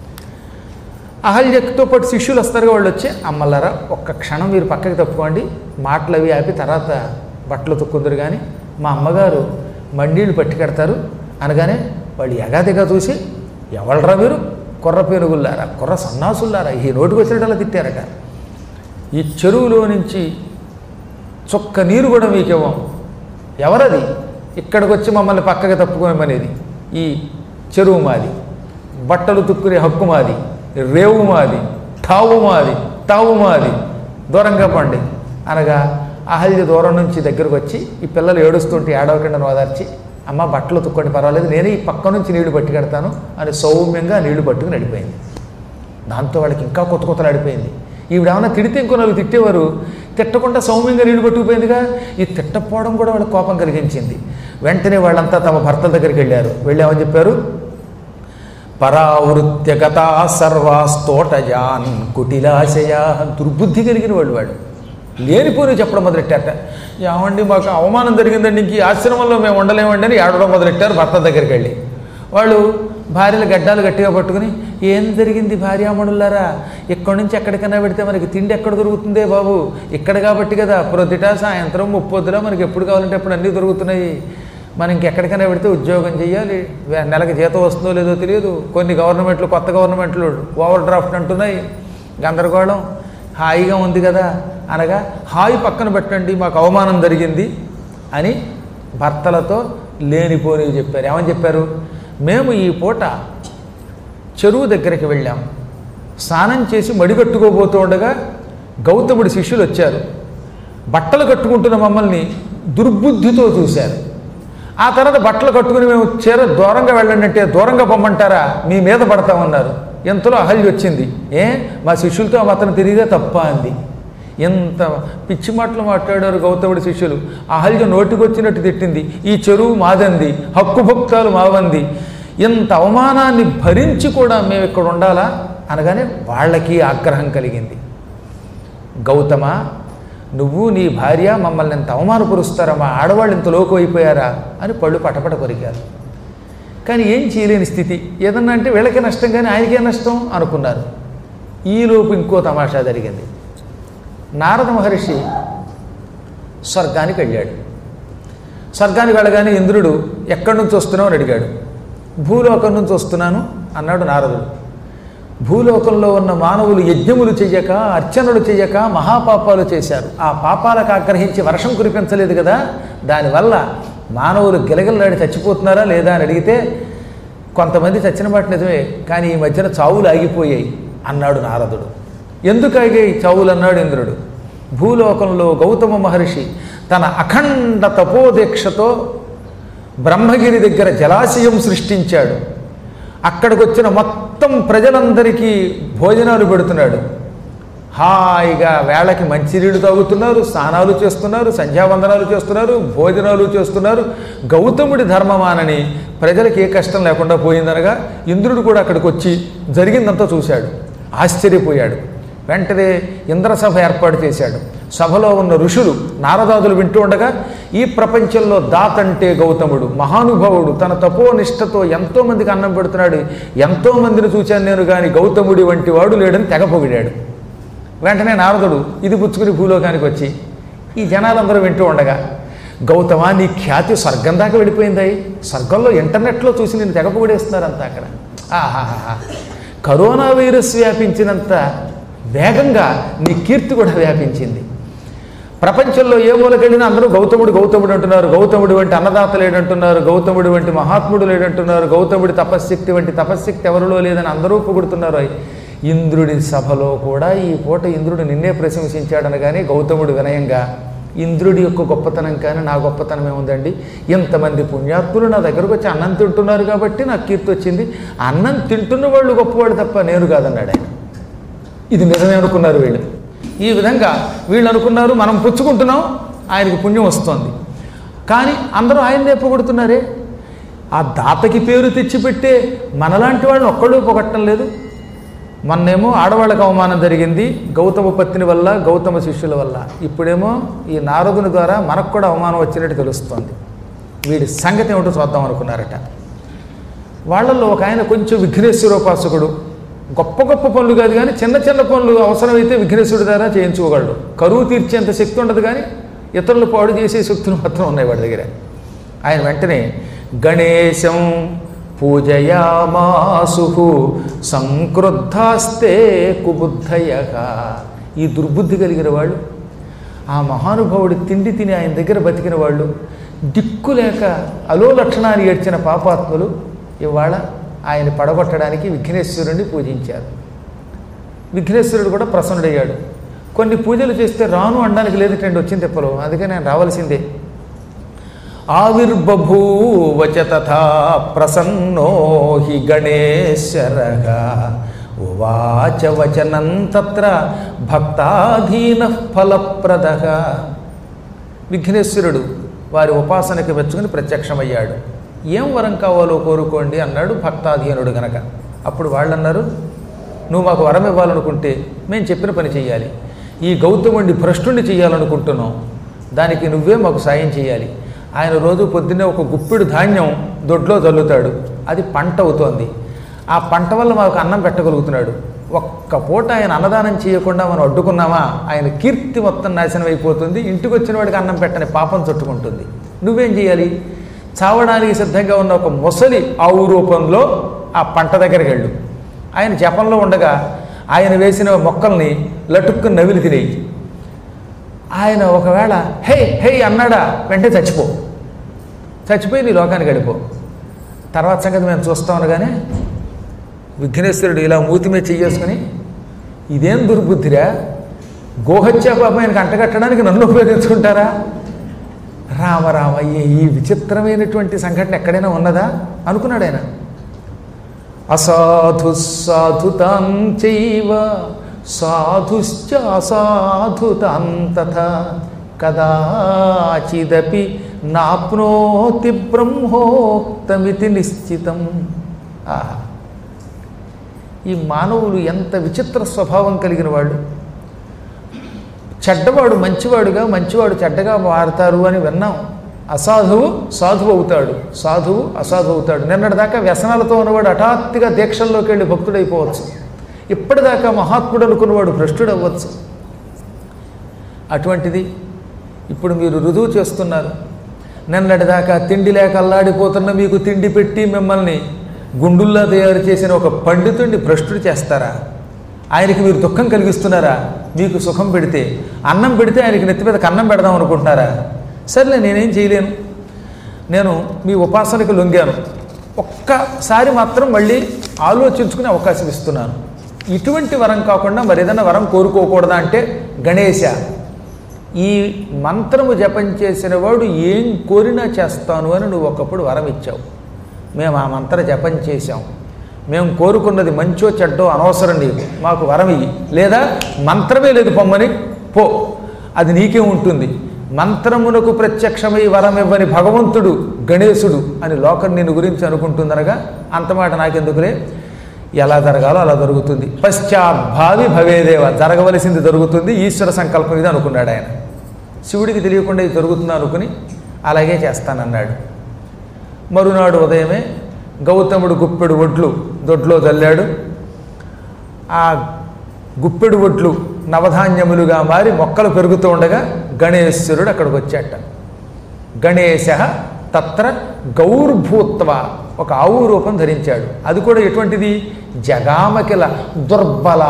అహల్యతో పాటు శిష్యులు వస్తారు వాళ్ళు వచ్చి అమ్మలారా ఒక్క క్షణం మీరు పక్కకి తప్పుకోండి మాటలు అవి ఆపి తర్వాత బట్టలు తుక్కుందరు కానీ మా అమ్మగారు మండీళ్ళు పట్టుకెడతారు అనగానే వాళ్ళు ఎగాదిగా చూసి ఎవళ్ళరా మీరు కుర్ర పేనుగుల్లారా కుర్ర సన్నాసుల్లారా ఈ నోటికి వచ్చినట్టు తిట్టారట ఈ చెరువులో నుంచి చుక్క నీరు కూడా మీకు ఇవ్వం ఎవరది ఇక్కడికి వచ్చి మమ్మల్ని పక్కకి తప్పుకోమనేది ఈ చెరువు మాది బట్టలు తుక్కునే హక్కు మాది రేవు మాది తావు మాది తావు మాది దూరంగా పండి అనగా అహల్య దూరం నుంచి దగ్గరకు వచ్చి ఈ పిల్లలు ఏడుస్తుంటే ఏడవకుండా ఓదార్చి అమ్మ బట్టలు తుక్కోండి పర్వాలేదు నేనే ఈ పక్క నుంచి నీళ్లు పట్టుకెడతాను అని సౌమ్యంగా నీళ్లు పట్టుకుని నడిపోయింది దాంతో వాళ్ళకి ఇంకా కొత్త కొత్తలు ఆడిపోయింది ఈవిడేమన్నా తిడితే ఇంకో నలుగు తిట్టేవారు తిట్టకుండా సౌమ్యంగా నీళ్లు పట్టుకుపోయిందిగా ఈ తిట్టపోవడం కూడా వాళ్ళకి కోపం కలిగించింది వెంటనే వాళ్ళంతా తమ భర్తల దగ్గరికి వెళ్ళారు వెళ్ళామని చెప్పారు పరావృత్య గతా సర్వాస్తోటజాన్ కుటిలాశయ దుర్బుద్ధి కలిగిన వాడు వాడు లేనిపోని చెప్పడం మొదలెట్టారట ఏమండి మాకు అవమానం జరిగిందండి ఇంక ఈ ఆశ్రమంలో మేము ఉండలేమండి అని ఏడవడం మొదలెట్టారు భర్త దగ్గరికి వెళ్ళి వాళ్ళు భార్యలు గడ్డాలు గట్టిగా పట్టుకుని ఏం జరిగింది భార్యామణులారా ఇక్కడి నుంచి ఎక్కడికైనా పెడితే మనకి తిండి ఎక్కడ దొరుకుతుందే బాబు ఇక్కడ కాబట్టి కదా ప్రొద్దుట సాయంత్రం ముప్పొద్దులో మనకి ఎప్పుడు కావాలంటే అప్పుడు అన్నీ దొరుకుతున్నాయి మనం ఇంకెక్కడికైనా పెడితే ఉద్యోగం చేయాలి వే- నెలకి జీతం వస్తుందో లేదో తెలియదు కొన్ని గవర్నమెంట్లు కొత్త గవర్నమెంట్లు ఓవర్ డ్రాఫ్ట్ అంటున్నాయి గందరగోళం హాయిగా ఉంది కదా అనగా హాయి పక్కన పెట్టండి మాకు అవమానం జరిగింది అని భర్తలతో లేనిపోనివి చెప్పారు ఏమని చెప్పారు మేము ఈ పూట చెరువు దగ్గరికి వెళ్ళాం స్నానం చేసి మడిగట్టుకోబోతూ ఉండగా గౌతముడి శిష్యులు వచ్చారు బట్టలు కట్టుకుంటున్న మమ్మల్ని దుర్బుద్ధితో చూశారు ఆ తర్వాత బట్టలు కట్టుకుని మేము చీర దూరంగా వెళ్ళండి అంటే దూరంగా పొమ్మంటారా మీ మీద పడతామన్నారు ఎంతలో అహల్య వచ్చింది ఏ మా శిష్యులతో అతను తిరిగితే తప్ప అంది ఎంత పిచ్చి మాటలు మాట్లాడారు గౌతముడి శిష్యులు అహల్య నోటికొచ్చినట్టు తిట్టింది ఈ చెరువు మాదంది హక్కు భక్తాలు మావంది ఇంత అవమానాన్ని భరించి కూడా మేము ఇక్కడ ఉండాలా అనగానే వాళ్ళకి ఆగ్రహం కలిగింది గౌతమ నువ్వు నీ భార్య మమ్మల్ని ఎంత అవమానపరుస్తారా మా ఆడవాళ్ళు ఇంత లోకు అయిపోయారా అని పళ్ళు పటపట కొరికారు కానీ ఏం చేయలేని స్థితి ఏదన్నా అంటే వీళ్ళకే నష్టం కానీ ఆయనకే నష్టం అనుకున్నారు ఈలోపు ఇంకో తమాషా జరిగింది నారద మహర్షి స్వర్గానికి వెళ్ళాడు స్వర్గానికి వెళ్ళగానే ఇంద్రుడు ఎక్కడి నుంచి వస్తున్నావు అని అడిగాడు భూలోకం నుంచి వస్తున్నాను అన్నాడు నారదుడు భూలోకంలో ఉన్న మానవులు యజ్ఞములు చెయ్యక అర్చనలు చెయ్యక మహాపాపాలు చేశారు ఆ పాపాలకు ఆగ్రహించి వర్షం కురిపించలేదు కదా దానివల్ల మానవులు గిలగిలలాడి చచ్చిపోతున్నారా లేదా అని అడిగితే కొంతమంది చచ్చిన మాట నిజమే కానీ ఈ మధ్యన చావులు ఆగిపోయాయి అన్నాడు నారదుడు ఎందుకు ఆగాయి చావులు అన్నాడు ఇంద్రుడు భూలోకంలో గౌతమ మహర్షి తన అఖండ తపోదీక్షతో బ్రహ్మగిరి దగ్గర జలాశయం సృష్టించాడు అక్కడికి వచ్చిన మొత్తం ప్రజలందరికీ భోజనాలు పెడుతున్నాడు హాయిగా వేళకి మంచినీళ్ళు తాగుతున్నారు స్నానాలు చేస్తున్నారు సంధ్యావందనాలు చేస్తున్నారు భోజనాలు చేస్తున్నారు గౌతముడి ధర్మమానని ప్రజలకు ఏ కష్టం లేకుండా పోయిందనగా ఇంద్రుడు కూడా అక్కడికి వచ్చి జరిగిందంతా చూశాడు ఆశ్చర్యపోయాడు వెంటనే ఇంద్రసభ ఏర్పాటు చేశాడు సభలో ఉన్న ఋషులు నారదాదులు వింటూ ఉండగా ఈ ప్రపంచంలో దాతంటే గౌతముడు మహానుభావుడు తన తపోనిష్టతో ఎంతో మందికి అన్నం పెడుతున్నాడు ఎంతో మందిని చూశాను నేను కానీ గౌతముడి వంటి వాడు లేడని తెగ పొగిడాడు వెంటనే నారదుడు ఇది పుచ్చుకుని భూలోకానికి వచ్చి ఈ జనాలందరూ వింటూ ఉండగా గౌతమ నీ ఖ్యాతి స్వర్గం దాకా వెళ్ళిపోయింది స్వర్గంలో ఇంటర్నెట్లో చూసి నేను తెగ పొగిడేస్తున్నారు అంతా అక్కడ ఆహాహా కరోనా వైరస్ వ్యాపించినంత వేగంగా నీ కీర్తి కూడా వ్యాపించింది ప్రపంచంలో ఏ మూలకెళ్ళినా అందరూ గౌతముడు గౌతముడు అంటున్నారు గౌతముడు వంటి అన్నదాత లేడంటున్నారు గౌతముడు వంటి మహాత్ముడు లేడంటున్నారు గౌతముడి తపశ్శక్తి వంటి తపశ్శక్తి ఎవరిలో లేదని అందరూ పొగుడుతున్నారు ఇంద్రుడి సభలో కూడా ఈ పూట ఇంద్రుడు నిన్నే ప్రశంసించాడనగానే గౌతముడు వినయంగా ఇంద్రుడి యొక్క గొప్పతనం కానీ నా గొప్పతనం ఏముందండి ఇంతమంది పుణ్యాత్ములు నా దగ్గరకు వచ్చి అన్నం తింటున్నారు కాబట్టి నాకు కీర్తి వచ్చింది అన్నం తింటున్న వాళ్ళు గొప్పవాడు తప్ప నేను కాదన్నాడు ఆయన ఇది నిజమే అనుకున్నారు వీళ్ళు ఈ విధంగా వీళ్ళు అనుకున్నారు మనం పుచ్చుకుంటున్నాం ఆయనకి పుణ్యం వస్తుంది కానీ అందరూ ఆయన్నే పొగుడుతున్నారే ఆ దాతకి పేరు తెచ్చిపెట్టే మనలాంటి వాళ్ళని ఒక్కళ్ళు పొగట్టం లేదు మొన్నేమో ఆడవాళ్ళకి అవమానం జరిగింది గౌతమ పత్ని వల్ల గౌతమ శిష్యుల వల్ల ఇప్పుడేమో ఈ నారదుని ద్వారా మనకు కూడా అవమానం వచ్చినట్టు తెలుస్తోంది వీడి సంగతి ఏమిటో చూద్దాం అనుకున్నారట వాళ్ళల్లో ఒక ఆయన కొంచెం విఘ్నేశ్వరోపాసకుడు గొప్ప గొప్ప పనులు కాదు కానీ చిన్న చిన్న పనులు అవసరమైతే విఘ్నేశ్వరుడి ద్వారా చేయించుకోగలడు కరువు తీర్చేంత శక్తి ఉండదు కానీ ఇతరులు పాడు చేసే శక్తులు మాత్రం ఉన్నాయి వాడి దగ్గర ఆయన వెంటనే గణేశం పూజయామాసు సంక్రుద్ధాస్తే కుబుద్ధయ ఈ దుర్బుద్ధి కలిగిన వాళ్ళు ఆ మహానుభావుడి తిండి తిని ఆయన దగ్గర బతికిన వాళ్ళు దిక్కు లేక అలో లక్షణాన్ని ఏడ్చిన పాపాత్ములు ఇవాళ ఆయన పడగొట్టడానికి విఘ్నేశ్వరుడిని పూజించారు విఘ్నేశ్వరుడు కూడా ప్రసన్నుడయ్యాడు కొన్ని పూజలు చేస్తే రాను అనడానికి లేదటండి వచ్చింది తెప్పలు అందుకే నేను రావాల్సిందే ఆవిర్బభూవచ తథా ప్రసన్నో హి గణేశ్వరగా ఉవాచ వచనం తత్ర భక్తాధీన ఫలప్రదగా విఘ్నేశ్వరుడు వారి ఉపాసనకి మెచ్చుకుని ప్రత్యక్షమయ్యాడు ఏం వరం కావాలో కోరుకోండి అన్నాడు భక్తాధీనుడు గనక అప్పుడు వాళ్ళు అన్నారు నువ్వు మాకు వరం ఇవ్వాలనుకుంటే మేము చెప్పిన పని చేయాలి ఈ గౌతముడిని భ్రష్టుణ్ణి చేయాలనుకుంటున్నాం దానికి నువ్వే మాకు సాయం చేయాలి ఆయన రోజు పొద్దున్నే ఒక గుప్పిడు ధాన్యం దొడ్లో చల్లుతాడు అది పంట అవుతోంది ఆ పంట వల్ల మాకు అన్నం పెట్టగలుగుతున్నాడు ఒక్క పూట ఆయన అన్నదానం చేయకుండా మనం అడ్డుకున్నామా ఆయన కీర్తి మొత్తం నాశనం అయిపోతుంది ఇంటికి వచ్చిన వాడికి అన్నం పెట్టని పాపం చుట్టుకుంటుంది నువ్వేం చేయాలి చావడానికి సిద్ధంగా ఉన్న ఒక ముసలి ఆవు రూపంలో ఆ పంట దగ్గరికి వెళ్ళు ఆయన జపంలో ఉండగా ఆయన వేసిన మొక్కల్ని లటుక్కుని నవిలి తినేయి ఆయన ఒకవేళ హే హే అన్నాడా వెంటనే చచ్చిపో చచ్చిపోయి నీ లోకానికి వెళ్ళిపో తర్వాత సంగతి మేము చూస్తాం అనగానే విఘ్నేశ్వరుడు ఇలా మూతి మీద చెయ్యేసుకుని ఇదేం దుర్బుద్ధిరా గోహత్యా పాపం ఆయనకు అంటగట్టడానికి నన్ను ఉపయోగించుకుంటారా రామ రామ ఈ- ఈ విచిత్రమైనటువంటి సంఘటన ఎక్కడైనా ఉన్నదా అనుకున్నాడు ఆయన అసాధు సాధుతాం చైవ సాధుశ్చ అసాధుతాం తథా కదాచిదపి నాప్నోతి బ్రహ్మోక్తమితి నిశ్చితం ఆహా ఈ మానవులు ఎంత విచిత్ర స్వభావం కలిగిన వాళ్ళు చెడ్డవాడు మంచివాడుగా మంచివాడు చెడ్డగా మారుతారు అని విన్నాం అసాధువు సాధువు అవుతాడు సాధువు అసాధువు అవుతాడు నిన్నటిదాకా వ్యసనాలతో ఉన్నవాడు హఠాత్తుగా దీక్షల్లోకి వెళ్ళి భక్తుడైపోవచ్చు ఇప్పటిదాకా మహాత్ముడు అనుకున్నవాడు భ్రష్టుడు అవ్వచ్చు అటువంటిది ఇప్పుడు మీరు రుజువు చేస్తున్నారు నిన్నటిదాకా తిండి లేక అల్లాడిపోతున్న మీకు తిండి పెట్టి మిమ్మల్ని గుండుల్లా తయారు చేసిన ఒక పండితుడిని భ్రష్టుడు చేస్తారా ఆయనకి మీరు దుఃఖం కలిగిస్తున్నారా మీకు సుఖం పెడితే అన్నం పెడితే ఆయనకి నెత్తి మీద కన్నం పెడదాం అనుకుంటున్నారా సర్లే నేనేం చేయలేను నేను మీ ఉపాసనకు లొంగాను ఒక్కసారి మాత్రం మళ్ళీ ఆలోచించుకునే అవకాశం ఇస్తున్నాను ఇటువంటి వరం కాకుండా మరేదైనా వరం కోరుకోకూడదా అంటే గణేశ ఈ మంత్రము జపం చేసిన వాడు ఏం కోరినా చేస్తాను అని నువ్వు ఒకప్పుడు వరం ఇచ్చావు మేము ఆ మంత్ర జపం చేశాం మేము కోరుకున్నది మంచో చెడ్డో అనవసరం నీకు మాకు వరం ఇయ్యి లేదా మంత్రమే లేదు పొమ్మని పో అది నీకే ఉంటుంది మంత్రమునకు ప్రత్యక్షమై వరం ఇవ్వని భగవంతుడు గణేశుడు అని లోకం నేను గురించి అనుకుంటుందనగా అంత మాట నాకెందుకులే ఎలా జరగాలో అలా జరుగుతుంది పశ్చాద్భావి భవేదేవ జరగవలసింది జరుగుతుంది ఈశ్వర సంకల్పం ఇది అనుకున్నాడు ఆయన శివుడికి తెలియకుండా ఇది జరుగుతుందా అనుకుని అలాగే చేస్తానన్నాడు మరునాడు ఉదయమే గౌతముడు గుప్పెడు ఒడ్లు దొడ్లో చల్లాడు ఆ గుప్పెడు ఒడ్లు నవధాన్యములుగా మారి మొక్కలు పెరుగుతూ ఉండగా గణేశ్వరుడు అక్కడికి వచ్చాట గణేశ తత్ర గౌర్భూత్వ ఒక ఆవు రూపం ధరించాడు అది కూడా ఎటువంటిది జగామకిల దుర్బల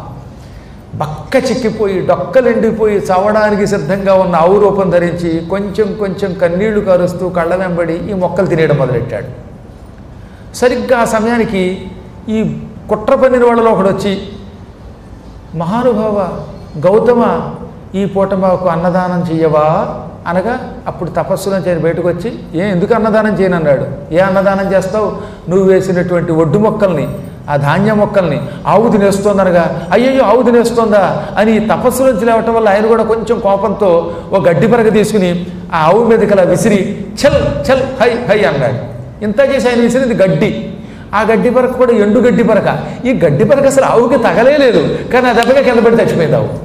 బక్క చిక్కిపోయి డొక్కలెండిపోయి చావడానికి సిద్ధంగా ఉన్న ఆవు రూపం ధరించి కొంచెం కొంచెం కన్నీళ్లు కారుస్తూ కళ్ళ వెంబడి ఈ మొక్కలు తినేయడం మొదలెట్టాడు సరిగ్గా ఆ సమయానికి ఈ కుట్ర పన్నిన వాళ్ళలో ఒకడు వచ్చి మహానుభావ గౌతమ ఈ పూట మాకు అన్నదానం చెయ్యవా అనగా అప్పుడు తపస్సులో చేరి బయటకు వచ్చి ఏ ఎందుకు అన్నదానం చేయను అన్నాడు ఏ అన్నదానం చేస్తావు నువ్వు వేసినటువంటి ఒడ్డు మొక్కల్ని ఆ ధాన్య మొక్కల్ని ఆవు తినేస్తోందనగా అయ్యయ్యో ఆవు తినేస్తోందా అని ఈ తపస్సులోంచి లేవటం వల్ల ఆయన కూడా కొంచెం కోపంతో ఓ గడ్డి పరగ తీసుకుని ఆ ఆవు మీదకి అలా విసిరి చల్ చల్ హై హై అన్నాడు ఇంత చేసి ఆయన విసిరింది గడ్డి ఆ గడ్డి పరక కూడా ఎండు గడ్డి పరక ఈ గడ్డి పరక అసలు ఆవుకి తగలే లేదు కానీ ఆ దెబ్బగా కింద పడి చచ్చిపోయింది ఆవు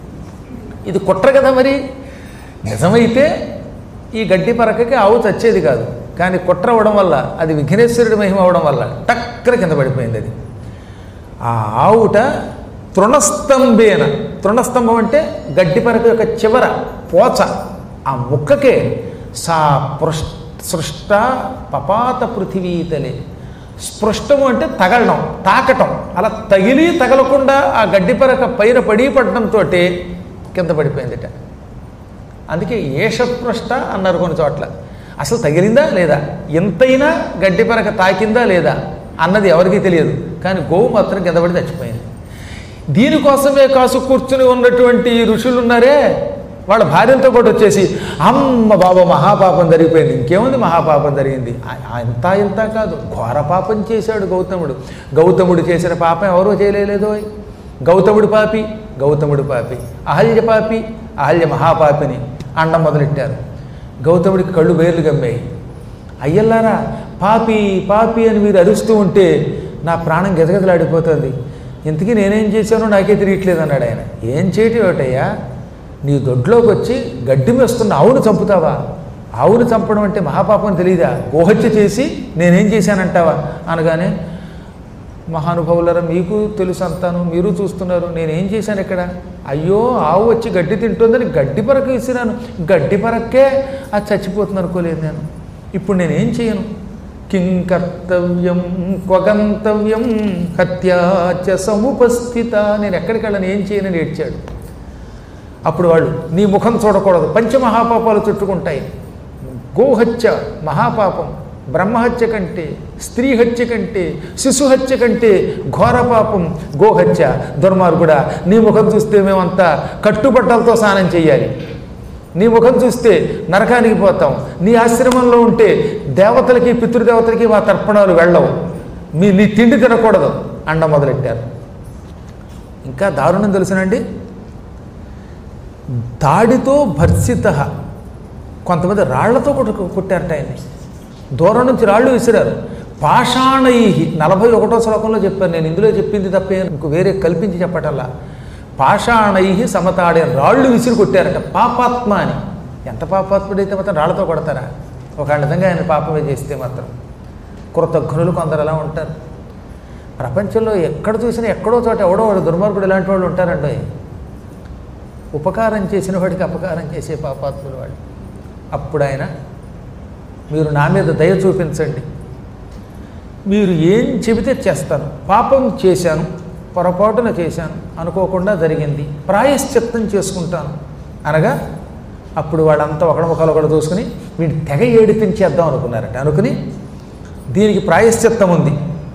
ఇది కుట్ర కదా మరి నిజమైతే ఈ గడ్డి పరకకి ఆవు చచ్చేది కాదు కానీ కుట్ర అవ్వడం వల్ల అది విఘ్నేశ్వరుడి మహిమ అవడం వల్ల టక్కన కింద పడిపోయింది అది ఆ ఆవుట తృణస్తంభేన తృణస్తంభం అంటే గడ్డి పరక యొక్క చివర పోచ ఆ ముక్కకే సా పృష్ సృష్ట పపాత పృథివీతలే స్పృష్టము అంటే తగలడం తాకటం అలా తగిలి తగలకుండా ఆ గడ్డి పరక పైన పడి పడడంతో కింద పడిపోయిందిట అందుకే ఏషపృష్ట అన్నారు కొన్ని చోట్ల అసలు తగిలిందా లేదా ఎంతైనా గడ్డి పరక తాకిందా లేదా అన్నది ఎవరికీ తెలియదు కానీ గోవు మాత్రం కింద పడి చచ్చిపోయింది దీనికోసమే కాసు కూర్చుని ఉన్నటువంటి ఈ ఋషులు ఉన్నారే వాళ్ళ భార్యలతో పాటు వచ్చేసి అమ్మ బాబా మహాపాపం జరిగిపోయింది ఇంకేముంది మహాపాపం జరిగింది ఆ- అంత ఇంత కాదు ఘోర పాపం చేశాడు గౌతముడు గౌతముడు చేసిన పాపం ఎవరూ చేయలేదో గౌతముడు పాపి గౌతముడు పాపి అహల్య పాపి అహల్య మహాపాపిని అండం మొదలెట్టారు గౌతముడికి కళ్ళు వేర్లు గమ్మాయి అయ్యల్లారా పాపి పాపి అని మీరు అరుస్తూ ఉంటే నా ప్రాణం గెజగెజలాడిపోతుంది ఇంతకీ నేనేం చేశానో నాకే తిరిగట్లేదు అన్నాడు ఆయన ఏం చేయటం ఏమిటయ్యా నీ దొడ్లోకి వచ్చి గడ్డి మేస్తున్న ఆవును చంపుతావా ఆవును చంపడం అంటే మహాపాపం తెలియదా గోహత్య చేసి నేనేం చేశానంటావా అనగానే మహానుభావులరా మీకు తెలుసు అంతాను మీరు చూస్తున్నారు నేనేం చేశాను ఇక్కడ అయ్యో ఆవు వచ్చి గడ్డి తింటుందని గడ్డి పరకు ఇసిరాను గడ్డి పరక్కే అది చచ్చిపోతుంది అనుకోలేదు నేను ఇప్పుడు నేనేం చేయను కిం కర్తవ్యం క్వగంతవ్యం హత్యాచ సముపస్థిత నేను ఎక్కడికి వెళ్ళను ఏం చేయనని ఏడ్చాడు అప్పుడు వాళ్ళు నీ ముఖం చూడకూడదు పంచమహాపాపాలు చుట్టుకుంటాయి గోహత్య మహాపాపం బ్రహ్మహత్య కంటే స్త్రీ హత్య కంటే శిశు హత్య కంటే ఘోర పాపం గోహత్య దుర్మార్గుడా నీ ముఖం చూస్తే మేమంతా కట్టుబట్టలతో స్నానం చేయాలి నీ ముఖం చూస్తే నరకానికి పోతాం నీ ఆశ్రమంలో ఉంటే దేవతలకి పితృదేవతలకి మా తర్పణాలు వెళ్ళవు మీ నీ తిండి తినకూడదు అండ మొదలెట్టారు ఇంకా దారుణం తెలుసునండి తాడితో భర్సిత కొంతమంది రాళ్లతో కొట్టు కొట్టారట ఆయన్ని దూరం నుంచి రాళ్ళు విసిరారు పాషాణై నలభై ఒకటో శ్లోకంలో చెప్పాను నేను ఇందులో చెప్పింది తప్పే ఇంకో వేరే కల్పించి చెప్పటల్లా పాషాణై సమతాడే రాళ్ళు విసిరి కొట్టారట పాపాత్మ అని ఎంత పాపాత్ముడైతే మాత్రం రాళ్లతో కొడతారా ఒక విధంగా ఆయన పాపమే చేస్తే మాత్రం కృతజ్ఞులు కొందరు అలా ఉంటారు ప్రపంచంలో ఎక్కడ చూసినా ఎక్కడో చోట ఎవడో వాడు దుర్మార్గుడు ఇలాంటి వాళ్ళు ఉంటారండి ఉపకారం చేసిన వాడికి అపకారం చేసే పాపాత్ములు వాళ్ళు అప్పుడు ఆయన మీరు నా మీద దయ చూపించండి మీరు ఏం చెబితే చేస్తాను పాపం చేశాను పొరపాటున చేశాను అనుకోకుండా జరిగింది ప్రాయశ్చిత్తం చేసుకుంటాను అనగా అప్పుడు వాళ్ళంతా ఒకడ ముఖాలు ఒకడు చూసుకుని వీడిని తెగ ఏడిపించేద్దాం అనుకున్నారట అనుకుని దీనికి ప్రాయశ్చిత్తం ఉంది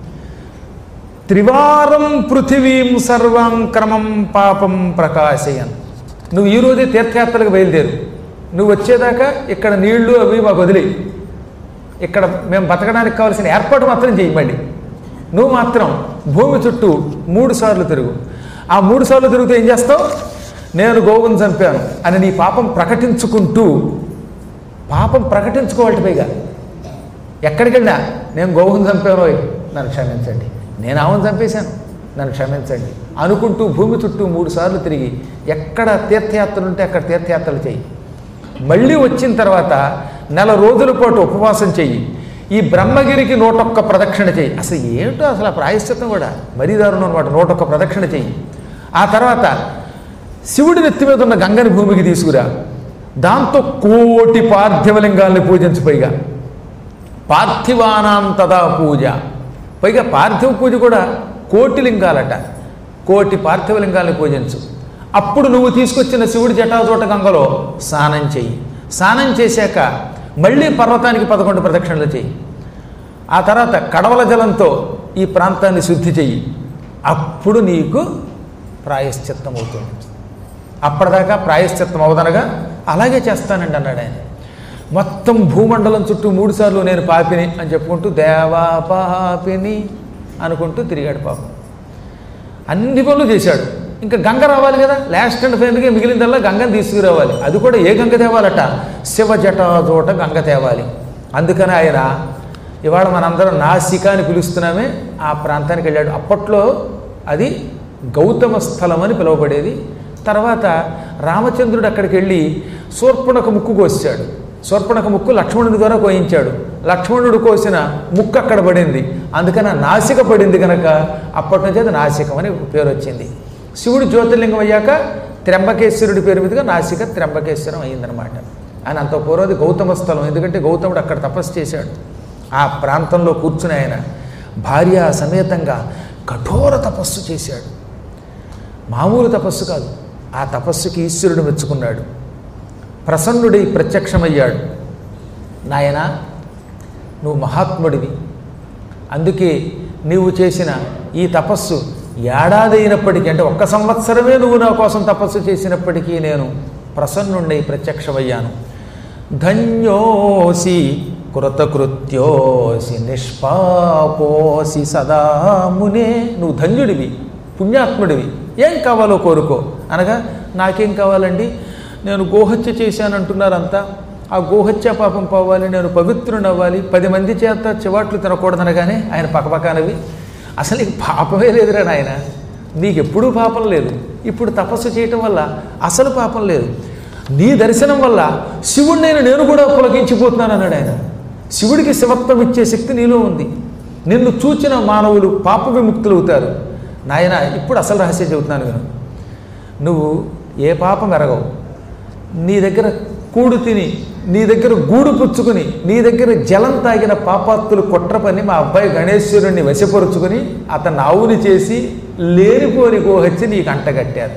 త్రివారం పృథివీం సర్వం క్రమం పాపం ప్రకాశయన్ నువ్వు ఈరోజే తీర్థయాత్రలకు బయలుదేరు నువ్వు వచ్చేదాకా ఇక్కడ నీళ్లు అవి మాకు వదిలేయి ఇక్కడ మేము బతకడానికి కావాల్సిన ఏర్పాటు మాత్రం చేయి మళ్ళీ నువ్వు మాత్రం భూమి చుట్టూ మూడు సార్లు తిరుగు ఆ మూడు సార్లు తిరుగుతూ ఏం చేస్తావు నేను గోవును చంపాను అని నీ పాపం ప్రకటించుకుంటూ పాపం ప్రకటించుకోవాలి పైగా ఎక్కడికి వెళ్ళా నేను గోవును చంపాను నన్ను క్షమించండి నేను ఆవును చంపేశాను నన్ను క్షమించండి అనుకుంటూ భూమి చుట్టూ మూడు సార్లు తిరిగి ఎక్కడ తీర్థయాత్రలు ఉంటే అక్కడ తీర్థయాత్రలు చెయ్యి మళ్ళీ వచ్చిన తర్వాత నెల రోజుల పాటు ఉపవాసం చెయ్యి ఈ బ్రహ్మగిరికి నూటొక్క ప్రదక్షిణ చెయ్యి అసలు ఏమిటో అసలు ఆ ప్రాయశ్చిత్తం కూడా మరీ దారుణం అనమాట నూటొక్క ప్రదక్షిణ చెయ్యి ఆ తర్వాత శివుడి నెత్తి మీద ఉన్న గంగని భూమికి తీసుకురా దాంతో కోటి పార్థివలింగాల్ని పూజించు పైగా పార్థివానాం తదా పూజ పైగా పార్థివ పూజ కూడా కోటి లింగాలట కోటి పార్థివ లింగాల్ని పూజించు అప్పుడు నువ్వు తీసుకొచ్చిన శివుడి జటాజోట గంగలో స్నానం చెయ్యి స్నానం చేశాక మళ్ళీ పర్వతానికి పదకొండు ప్రదక్షిణలు చెయ్యి ఆ తర్వాత కడవల జలంతో ఈ ప్రాంతాన్ని శుద్ధి చెయ్యి అప్పుడు నీకు ప్రాయశ్చిత్తం అవుతుంది అప్పటిదాకా ప్రాయశ్చిత్తం అవదనగా అలాగే చేస్తానండి అన్నాడు ఆయన మొత్తం భూమండలం చుట్టూ మూడుసార్లు నేను పాపిని అని చెప్పుకుంటూ దేవా పాపిని అనుకుంటూ తిరిగాడు పాపం అన్ని పనులు చేశాడు ఇంకా గంగ రావాలి కదా లాస్ట్ అండ్ ఫైనల్గా మిగిలిందల్లా గంగని తీసుకురావాలి అది కూడా ఏ గంగ తేవాలట శివ జటాజోట గంగ తేవాలి అందుకని ఆయన ఇవాళ మనందరం నాసిక అని పిలుస్తున్నామే ఆ ప్రాంతానికి వెళ్ళాడు అప్పట్లో అది గౌతమ స్థలం అని పిలువబడేది తర్వాత రామచంద్రుడు అక్కడికి వెళ్ళి శూర్పణకు ముక్కు కోసాడు శూర్పణక ముక్కు లక్ష్మణుడి ద్వారా కోయించాడు లక్ష్మణుడు కోసిన ముక్కు అక్కడ పడింది అందుకని ఆ నాసిక పడింది కనుక అప్పటి నుంచి అది నాసికం అని పేరు వచ్చింది శివుడు జ్యోతిర్లింగం అయ్యాక త్ర్యంబకేశ్వరుడి పేరు మీదుగా నాసిక త్ర్యంబకేశ్వరం అయిందనమాట ఆయన అంత పూర్వది గౌతమ స్థలం ఎందుకంటే గౌతముడు అక్కడ తపస్సు చేశాడు ఆ ప్రాంతంలో కూర్చుని ఆయన భార్య సమేతంగా కఠోర తపస్సు చేశాడు మామూలు తపస్సు కాదు ఆ తపస్సుకి ఈశ్వరుడు మెచ్చుకున్నాడు ప్రసన్నుడై ప్రత్యక్షమయ్యాడు నాయన నువ్వు మహాత్ముడివి అందుకే నీవు చేసిన ఈ తపస్సు ఏడాది అయినప్పటికీ అంటే ఒక్క సంవత్సరమే నువ్వు నా కోసం తపస్సు చేసినప్పటికీ నేను ప్రసన్నుండై ప్రత్యక్షమయ్యాను ధన్యోసి కృతకృత్యోసి నిష్పాపోసి సదా మునే నువ్వు ధన్యుడివి పుణ్యాత్ముడివి ఏం కావాలో కోరుకో అనగా నాకేం కావాలండి నేను గోహత్య చేశానంటున్నారంతా ఆ గోహత్య పాపం పోవాలి నేను పవిత్రుని అవ్వాలి పది మంది చేత చివాట్లు తినకూడదనగానే ఆయన పక్కపక్కనవి అసలు నీకు పాపమే లేదురా నాయన నీకు ఎప్పుడూ పాపం లేదు ఇప్పుడు తపస్సు చేయటం వల్ల అసలు పాపం లేదు నీ దర్శనం వల్ల శివుడినైన నేను కూడా పులకించిపోతున్నాను అన్నాడు ఆయన శివుడికి శివత్వం ఇచ్చే శక్తి నీలో ఉంది నిన్ను చూచిన మానవులు పాప విముక్తులు అవుతారు నాయన ఇప్పుడు అసలు రహస్యం చెబుతున్నాను నేను నువ్వు ఏ పాపం ఎరగవు నీ దగ్గర కూడు తిని నీ దగ్గర గూడు పుచ్చుకుని నీ దగ్గర జలం తాగిన పాపాత్తులు కుట్ర పని మా అబ్బాయి గణేశ్వరుణ్ణి వశపరుచుకుని అతన్ని ఆవుని చేసి లేనిపోని గోహత్య నీకు అంటగట్టారు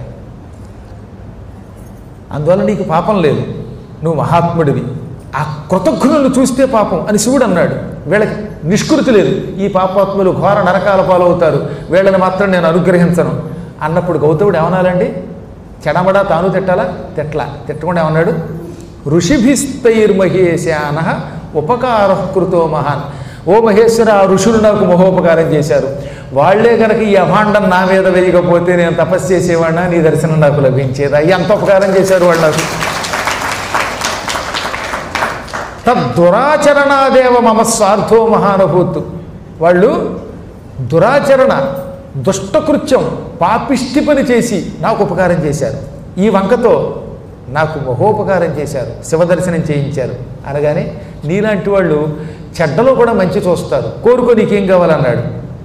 అందువల్ల నీకు పాపం లేదు నువ్వు మహాత్ముడివి ఆ కృతజ్ఞులను చూస్తే పాపం అని శివుడు అన్నాడు వీళ్ళకి నిష్కృతి లేదు ఈ పాపాత్ములు ఘోర నరకాల పాలవుతారు వీళ్ళని మాత్రం నేను అనుగ్రహించను అన్నప్పుడు గౌతముడు ఏమనాలండి చెడమడా తాను తిట్టాలా తిట్లా తిట్టకుండా ఏమన్నాడు ఋషిభిస్తైర్మహేశాన ఉపకార కృతో మహాన్ ఓ మహేశ్వర ఆ ఋషులు నాకు మహోపకారం చేశారు వాళ్లే కనుక ఈ అభాండం నా మీద వేయకపోతే నేను తపస్సు చేసేవాడినా నీ దర్శనం నాకు లభించేదా ఎంత ఉపకారం చేశారు వాళ్ళు నాకు తద్దురాచరణాదేవ మమ స్వార్థో మహానుభూతు వాళ్ళు దురాచరణ దుష్టకృత్యం పాపిష్టి పని చేసి నాకు ఉపకారం చేశారు ఈ వంకతో నాకు మహోపకారం చేశారు శివదర్శనం చేయించారు అనగానే నీలాంటి వాళ్ళు చెడ్డలో కూడా మంచి చూస్తారు కోరుకో నీకేం కావాలన్నాడు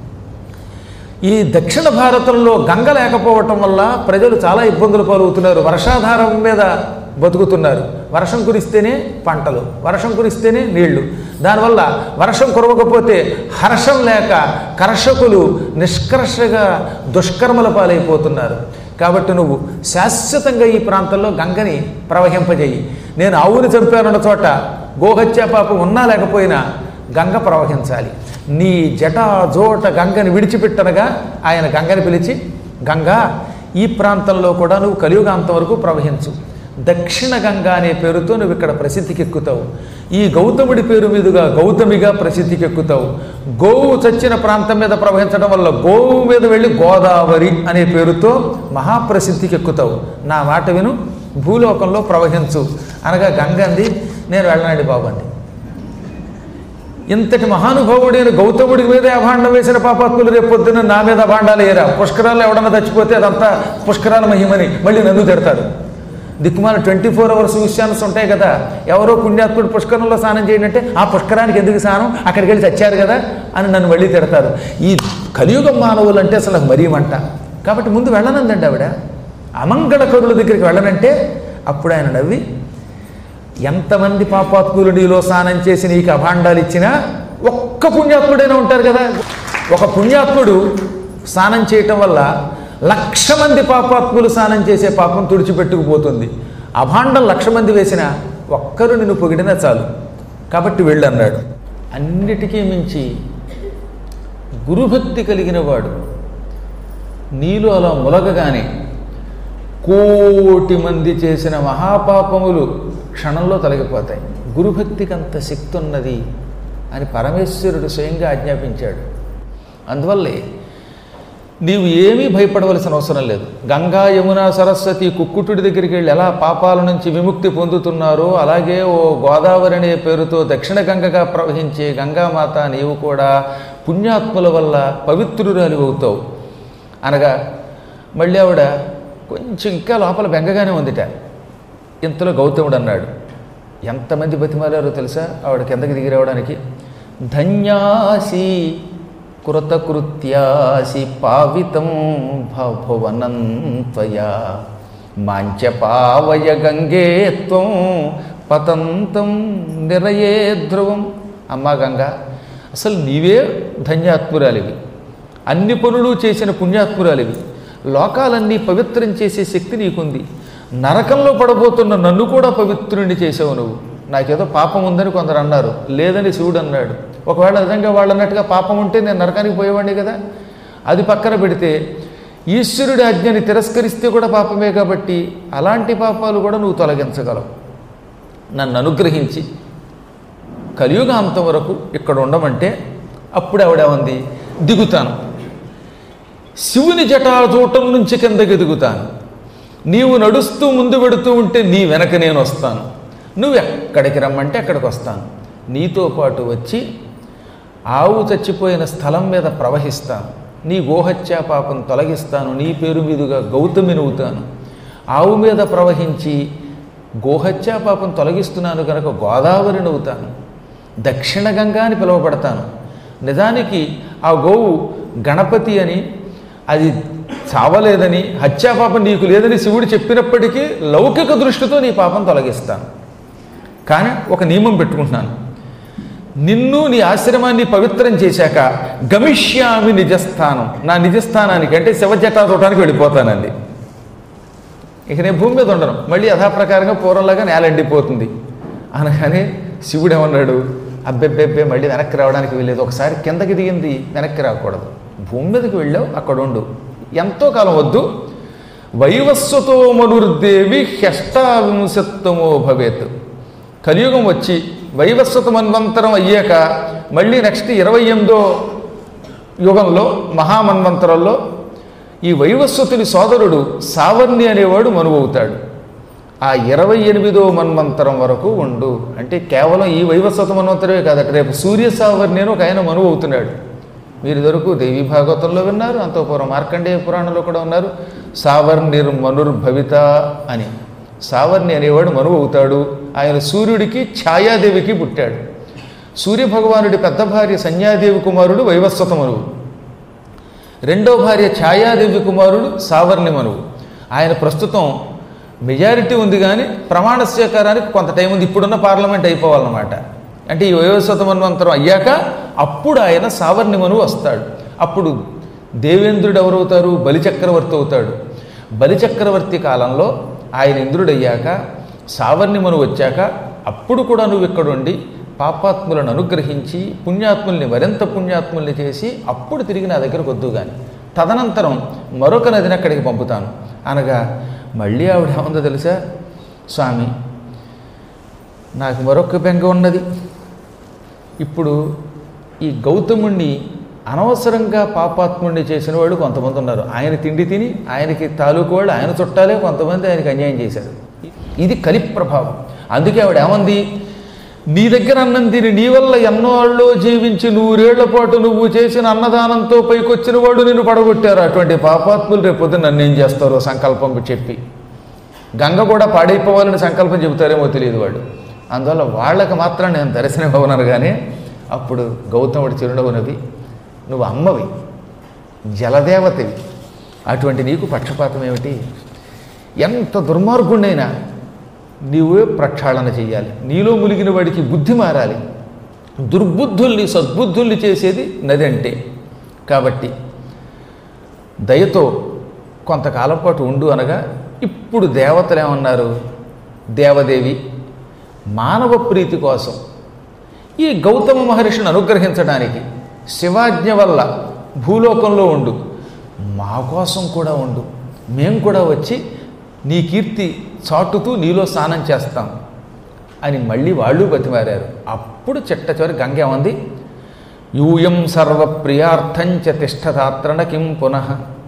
ఈ దక్షిణ భారతంలో గంగ లేకపోవటం వల్ల ప్రజలు చాలా ఇబ్బందులు పాలవుతున్నారు వర్షాధారం మీద బతుకుతున్నారు వర్షం కురిస్తేనే పంటలు వర్షం కురిస్తేనే నీళ్లు దానివల్ల వర్షం కురవకపోతే హర్షం లేక కర్షకులు నిష్కర్షగా దుష్కర్మల పాలైపోతున్నారు కాబట్టి నువ్వు శాశ్వతంగా ఈ ప్రాంతంలో గంగని ప్రవహింపజేయి నేను ఆవుని చంపానన్న చోట గోహత్యా పాపం ఉన్నా లేకపోయినా గంగ ప్రవహించాలి నీ జటా జోట గంగని విడిచిపెట్టనగా ఆయన గంగని పిలిచి గంగా ఈ ప్రాంతంలో కూడా నువ్వు కలియుగాంతం వరకు ప్రవహించు దక్షిణ గంగా అనే పేరుతో నువ్వు ఇక్కడ ప్రసిద్ధికి ఎక్కుతావు ఈ గౌతముడి పేరు మీదుగా గౌతమిగా ప్రసిద్ధికి ఎక్కుతావు గోవు చచ్చిన ప్రాంతం మీద ప్రవహించడం వల్ల గోవు మీద వెళ్ళి గోదావరి అనే పేరుతో మహాప్రసిద్ధికి ఎక్కుతావు నా మాట విను భూలోకంలో ప్రవహించు అనగా గంగ అంది నేను వెళ్ళనండి బాబు అండి ఇంతటి మహానుభావుడైన గౌతముడి మీదే అభాండం వేసిన పాపాత్ములు రేపు పొద్దున్న నా మీద అభాండాలు వేయరా పుష్కరాలు ఎవడన్నా చచ్చిపోతే అదంతా పుష్కరాల మహిమని మళ్ళీ నన్ను తిడతారు దిక్కుమాల ట్వంటీ ఫోర్ అవర్స్ విషయాన్స్ ఉంటాయి కదా ఎవరో పుణ్యాత్ముడు పుష్కరంలో స్నానం చేయండి అంటే ఆ పుష్కరానికి ఎందుకు స్నానం అక్కడికి వెళ్ళి చచ్చారు కదా అని నన్ను మళ్ళీ తిడతారు ఈ కలియుగ మానవులు అంటే అసలు నాకు మరీ మంట కాబట్టి ముందు వెళ్ళనందండి ఆవిడ అమంగళకరుల దగ్గరికి వెళ్ళనంటే అప్పుడు ఆయన నవ్వి ఎంతమంది పాపాత్ములు నీలో స్నానం చేసి నీకు అభాండాలు ఇచ్చినా ఒక్క పుణ్యాత్ముడైనా ఉంటారు కదా ఒక పుణ్యాత్ముడు స్నానం చేయటం వల్ల లక్ష మంది పాపాత్ములు స్నానం చేసే పాపం తుడిచిపెట్టుకుపోతుంది అభాండం లక్ష మంది వేసిన ఒక్కరు నిన్ను పొగిడినా చాలు కాబట్టి వెళ్ళు అన్నాడు అన్నిటికీ మించి గురుభక్తి కలిగిన వాడు నీలో అలా ములగగానే కోటి మంది చేసిన మహాపాపములు క్షణంలో తొలగిపోతాయి గురుభక్తికి అంత శక్తి ఉన్నది అని పరమేశ్వరుడు స్వయంగా ఆజ్ఞాపించాడు అందువల్లే నీవు ఏమీ భయపడవలసిన అవసరం లేదు గంగా యమున సరస్వతి కుక్కుటుడి దగ్గరికి వెళ్ళి ఎలా పాపాల నుంచి విముక్తి పొందుతున్నారో అలాగే ఓ గోదావరి అనే పేరుతో దక్షిణ గంగగా ప్రవహించే గంగామాత నీవు కూడా పుణ్యాత్ముల వల్ల పవిత్రురాలి అవుతావు అనగా మళ్ళీ ఆవిడ కొంచెం ఇంకా లోపల బెంగగానే ఉందిట ఇంతలో గౌతముడు అన్నాడు ఎంతమంది బతిమాలారో తెలుసా ఆవిడ కిందకి దిగి రావడానికి ధన్యాసి కృతకృత్యాసి పావితం భువనంత్వయా మాంచ పావయ గంగే త్వం పతంతం నిరయే ధ్రువం అమ్మా గంగా అసలు నీవే ధన్యాత్మురాలివి అన్ని పనులు చేసిన పుణ్యాత్మురాలివి లోకాలన్నీ పవిత్రం చేసే శక్తి నీకుంది నరకంలో పడబోతున్న నన్ను కూడా పవిత్రుణ్ణి చేసావు నువ్వు నాకేదో పాపం ఉందని కొందరు అన్నారు లేదని శివుడు అన్నాడు ఒకవేళ నిజంగా వాళ్ళు అన్నట్టుగా పాపం ఉంటే నేను నరకానికి పోయేవాడిని కదా అది పక్కన పెడితే ఈశ్వరుడి ఆజ్ఞని తిరస్కరిస్తే కూడా పాపమే కాబట్టి అలాంటి పాపాలు కూడా నువ్వు తొలగించగలవు నన్ను అనుగ్రహించి కలియుగాంతం వరకు ఇక్కడ ఉండమంటే అప్పుడు ఆవిడ ఉంది దిగుతాను శివుని జటాజూటం నుంచి కిందకి దిగుతాను నీవు నడుస్తూ ముందు పెడుతూ ఉంటే నీ వెనక నేను వస్తాను నువ్వు ఎక్కడికి రమ్మంటే అక్కడికి వస్తాను నీతో పాటు వచ్చి ఆవు చచ్చిపోయిన స్థలం మీద ప్రవహిస్తాను నీ గోహత్యా పాపం తొలగిస్తాను నీ పేరు మీదుగా గౌతమినవుతాను ఆవు మీద ప్రవహించి గోహత్యా పాపం తొలగిస్తున్నాను కనుక గోదావరినవుతాను దక్షిణ గంగా అని పిలువబడతాను నిజానికి ఆ గోవు గణపతి అని అది చావలేదని హత్యాపాపం నీకు లేదని శివుడు చెప్పినప్పటికీ లౌకిక దృష్టితో నీ పాపం తొలగిస్తాను కానీ ఒక నియమం పెట్టుకుంటున్నాను నిన్ను నీ ఆశ్రమాన్ని పవిత్రం చేశాక గమిష్యామి నిజస్థానం నా నిజస్థానానికి అంటే శివజటా చూడటానికి వెళ్ళిపోతానండి ఇక నేను భూమి మీద ఉండను మళ్ళీ యథాప్రకారంగా పూర్వంలాగా నేల ఎండిపోతుంది అనగానే శివుడు ఏమన్నాడు అబ్బెబ్బెబ్బే మళ్ళీ వెనక్కి రావడానికి వెళ్ళేది ఒకసారి కిందకి దిగింది వెనక్కి రాకూడదు భూమి మీదకి వెళ్ళావు అక్కడ ఉండు ఎంతో కాలం వద్దు వైవస్వతో మనుర్దేవి హ్యష్టావింశత్తమో భవేత్ కలియుగం వచ్చి వైవస్వత మన్వంతరం అయ్యాక మళ్ళీ నెక్స్ట్ ఇరవై ఎనిమిదో యుగంలో మహామన్వంతరంలో ఈ వైవస్వతుని సోదరుడు సావర్ణి అనేవాడు మనువవుతాడు ఆ ఇరవై ఎనిమిదో మన్వంతరం వరకు ఉండు అంటే కేవలం ఈ వైవస్వత మన్వంతరమే కాదట రేపు సూర్య సావర్ణి అని ఒక ఆయన మనువు అవుతున్నాడు మీరు ఇదివరకు దేవీ భాగవతంలో విన్నారు అంతఃపూర్వం మార్కండేయ పురాణంలో కూడా ఉన్నారు సావర్ణిర్ మనుర్భవిత అని సావర్ణి అనేవాడు మనువు అవుతాడు ఆయన సూర్యుడికి ఛాయాదేవికి పుట్టాడు సూర్యభగవానుడి పెద్ద భార్య సంధ్యాదేవి కుమారుడు వైవస్వత మనువు రెండో భార్య ఛాయాదేవి కుమారుడు సావర్ణి మనువు ఆయన ప్రస్తుతం మెజారిటీ ఉంది కానీ ప్రమాణ స్వీకారానికి కొంత టైం ఉంది ఇప్పుడున్న పార్లమెంట్ అయిపోవాలన్నమాట అంటే ఈ వైవస్వత మన్వంతరం అయ్యాక అప్పుడు ఆయన సావర్ణి మనువు వస్తాడు అప్పుడు దేవేంద్రుడు ఎవరవుతారు బలిచక్రవర్తి అవుతాడు బలిచక్రవర్తి కాలంలో ఆయన ఇంద్రుడయ్యాక సావర్ణి మనువు వచ్చాక అప్పుడు కూడా నువ్వు ఇక్కడుండి పాపాత్ములను అనుగ్రహించి పుణ్యాత్ముల్ని మరింత పుణ్యాత్ముల్ని చేసి అప్పుడు తిరిగి నా దగ్గరకు వద్దు కానీ తదనంతరం మరొక నదిని అక్కడికి పంపుతాను అనగా మళ్ళీ ఆవిడ ఏముందో తెలుసా స్వామి నాకు మరొక బెంగ ఉన్నది ఇప్పుడు ఈ గౌతముణ్ణి అనవసరంగా పాపాత్ముణ్ణి చేసిన వాళ్ళు కొంతమంది ఉన్నారు ఆయన తిండి తిని ఆయనకి తాలూకు వాళ్ళు ఆయన చుట్టాలే కొంతమంది ఆయనకి అన్యాయం చేశారు ఇది కలి ప్రభావం అందుకే ఆవిడ ఏమంది నీ దగ్గర అన్నం తిని నీ వల్ల ఎన్నోళ్ళు జీవించి నూరేళ్ల పాటు నువ్వు చేసిన అన్నదానంతో పైకొచ్చిన వాడు నిన్ను పడగొట్టారు అటువంటి పాపాత్ములు రేపొద్దు నన్ను ఏం చేస్తారో సంకల్పం చెప్పి గంగ కూడా పాడైపోవాలని సంకల్పం చెబుతారేమో తెలియదు వాళ్ళు అందువల్ల వాళ్ళకి మాత్రం నేను దర్శనం ఇవ్వనరు కానీ అప్పుడు గౌతముడి చిరునవ్వు నవ్వి నువ్వు అమ్మవి జలదేవతవి అటువంటి నీకు పక్షపాతం ఏమిటి ఎంత దుర్మార్గుణ్ణైనా నీవే ప్రక్షాళన చెయ్యాలి నీలో ములిగిన వాడికి బుద్ధి మారాలి దుర్బుద్ధుల్ని సద్బుద్ధుల్ని చేసేది నది అంటే కాబట్టి దయతో కొంతకాలం పాటు ఉండు అనగా ఇప్పుడు దేవతలు ఏమన్నారు దేవదేవి మానవ ప్రీతి కోసం ఈ గౌతమ మహర్షిని అనుగ్రహించడానికి శివాజ్ఞ వల్ల భూలోకంలో ఉండు మా కోసం కూడా ఉండు మేము కూడా వచ్చి నీ కీర్తి చాటుతూ నీలో స్నానం చేస్తాం అని మళ్ళీ వాళ్ళు బతిమారారు అప్పుడు చిట్ట చివరి గంగ ఏమంది యూయం సర్వప్రియార్థంచ తిష్టతాత్రణ కిం పునః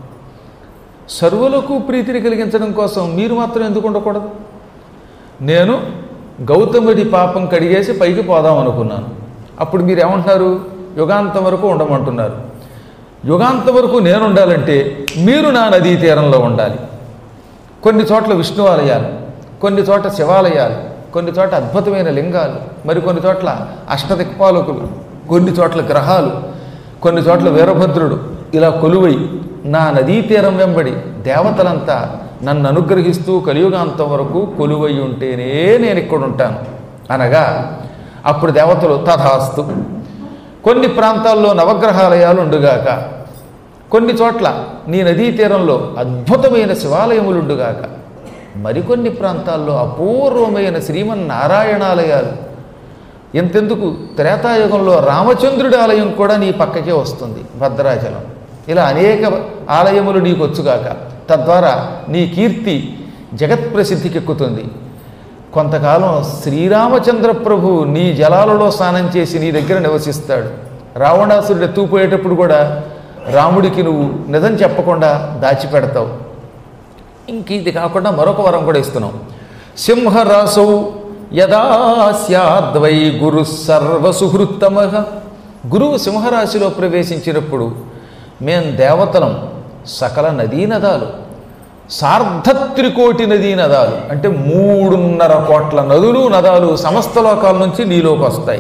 సర్వులకు ప్రీతిని కలిగించడం కోసం మీరు మాత్రం ఎందుకు ఉండకూడదు నేను గౌతముడి పాపం కడిగేసి పైకి పోదాం అనుకున్నాను అప్పుడు మీరు ఏమంటున్నారు యుగాంతం వరకు ఉండమంటున్నారు యుగాంతం వరకు నేను ఉండాలంటే మీరు నా నదీ తీరంలో ఉండాలి కొన్ని చోట్ల విష్ణు ఆలయాలు కొన్ని చోట్ల శివాలయాలు కొన్ని చోట్ల అద్భుతమైన లింగాలు మరి కొన్ని చోట్ల అష్టదిక్పాలకులు కొన్ని చోట్ల గ్రహాలు కొన్ని చోట్ల వీరభద్రుడు ఇలా కొలువై నా నదీ తీరం వెంబడి దేవతలంతా నన్ను అనుగ్రహిస్తూ కలియుగాంతం వరకు కొలువై ఉంటేనే నేను ఇక్కడ ఉంటాను అనగా అప్పుడు దేవతలు తథాస్తు కొన్ని ప్రాంతాల్లో నవగ్రహాలయాలు ఉండుగాక కొన్ని చోట్ల నీ నదీ తీరంలో అద్భుతమైన శివాలయములుండుగాక మరికొన్ని ప్రాంతాల్లో అపూర్వమైన శ్రీమన్నారాయణాలయాలు ఎంతెందుకు త్రేతాయుగంలో రామచంద్రుడి ఆలయం కూడా నీ పక్కకే వస్తుంది భద్రాచలం ఇలా అనేక ఆలయములు నీకు వచ్చుగాక తద్వారా నీ కీర్తి జగత్ప్రసిద్ధికెక్కుతుంది కొంతకాలం శ్రీరామచంద్ర ప్రభు నీ జలాలలో స్నానం చేసి నీ దగ్గర నివసిస్తాడు రావణాసురుడు ఎత్తుకుపోయేటప్పుడు కూడా రాముడికి నువ్వు నిజం చెప్పకుండా దాచిపెడతావు ఇంక ఇది కాకుండా మరొక వరం కూడా ఇస్తున్నాం సింహరాసౌ యదా స్యాద్వై గురు సర్వసుహృత్తమ గురువు సింహరాశిలో ప్రవేశించినప్పుడు మేం దేవతలం సకల నదీనదాలు సార్ధత్రికోటి నదీ నదాలు అంటే మూడున్నర కోట్ల నదులు నదాలు సమస్త లోకాల నుంచి నీలోకి వస్తాయి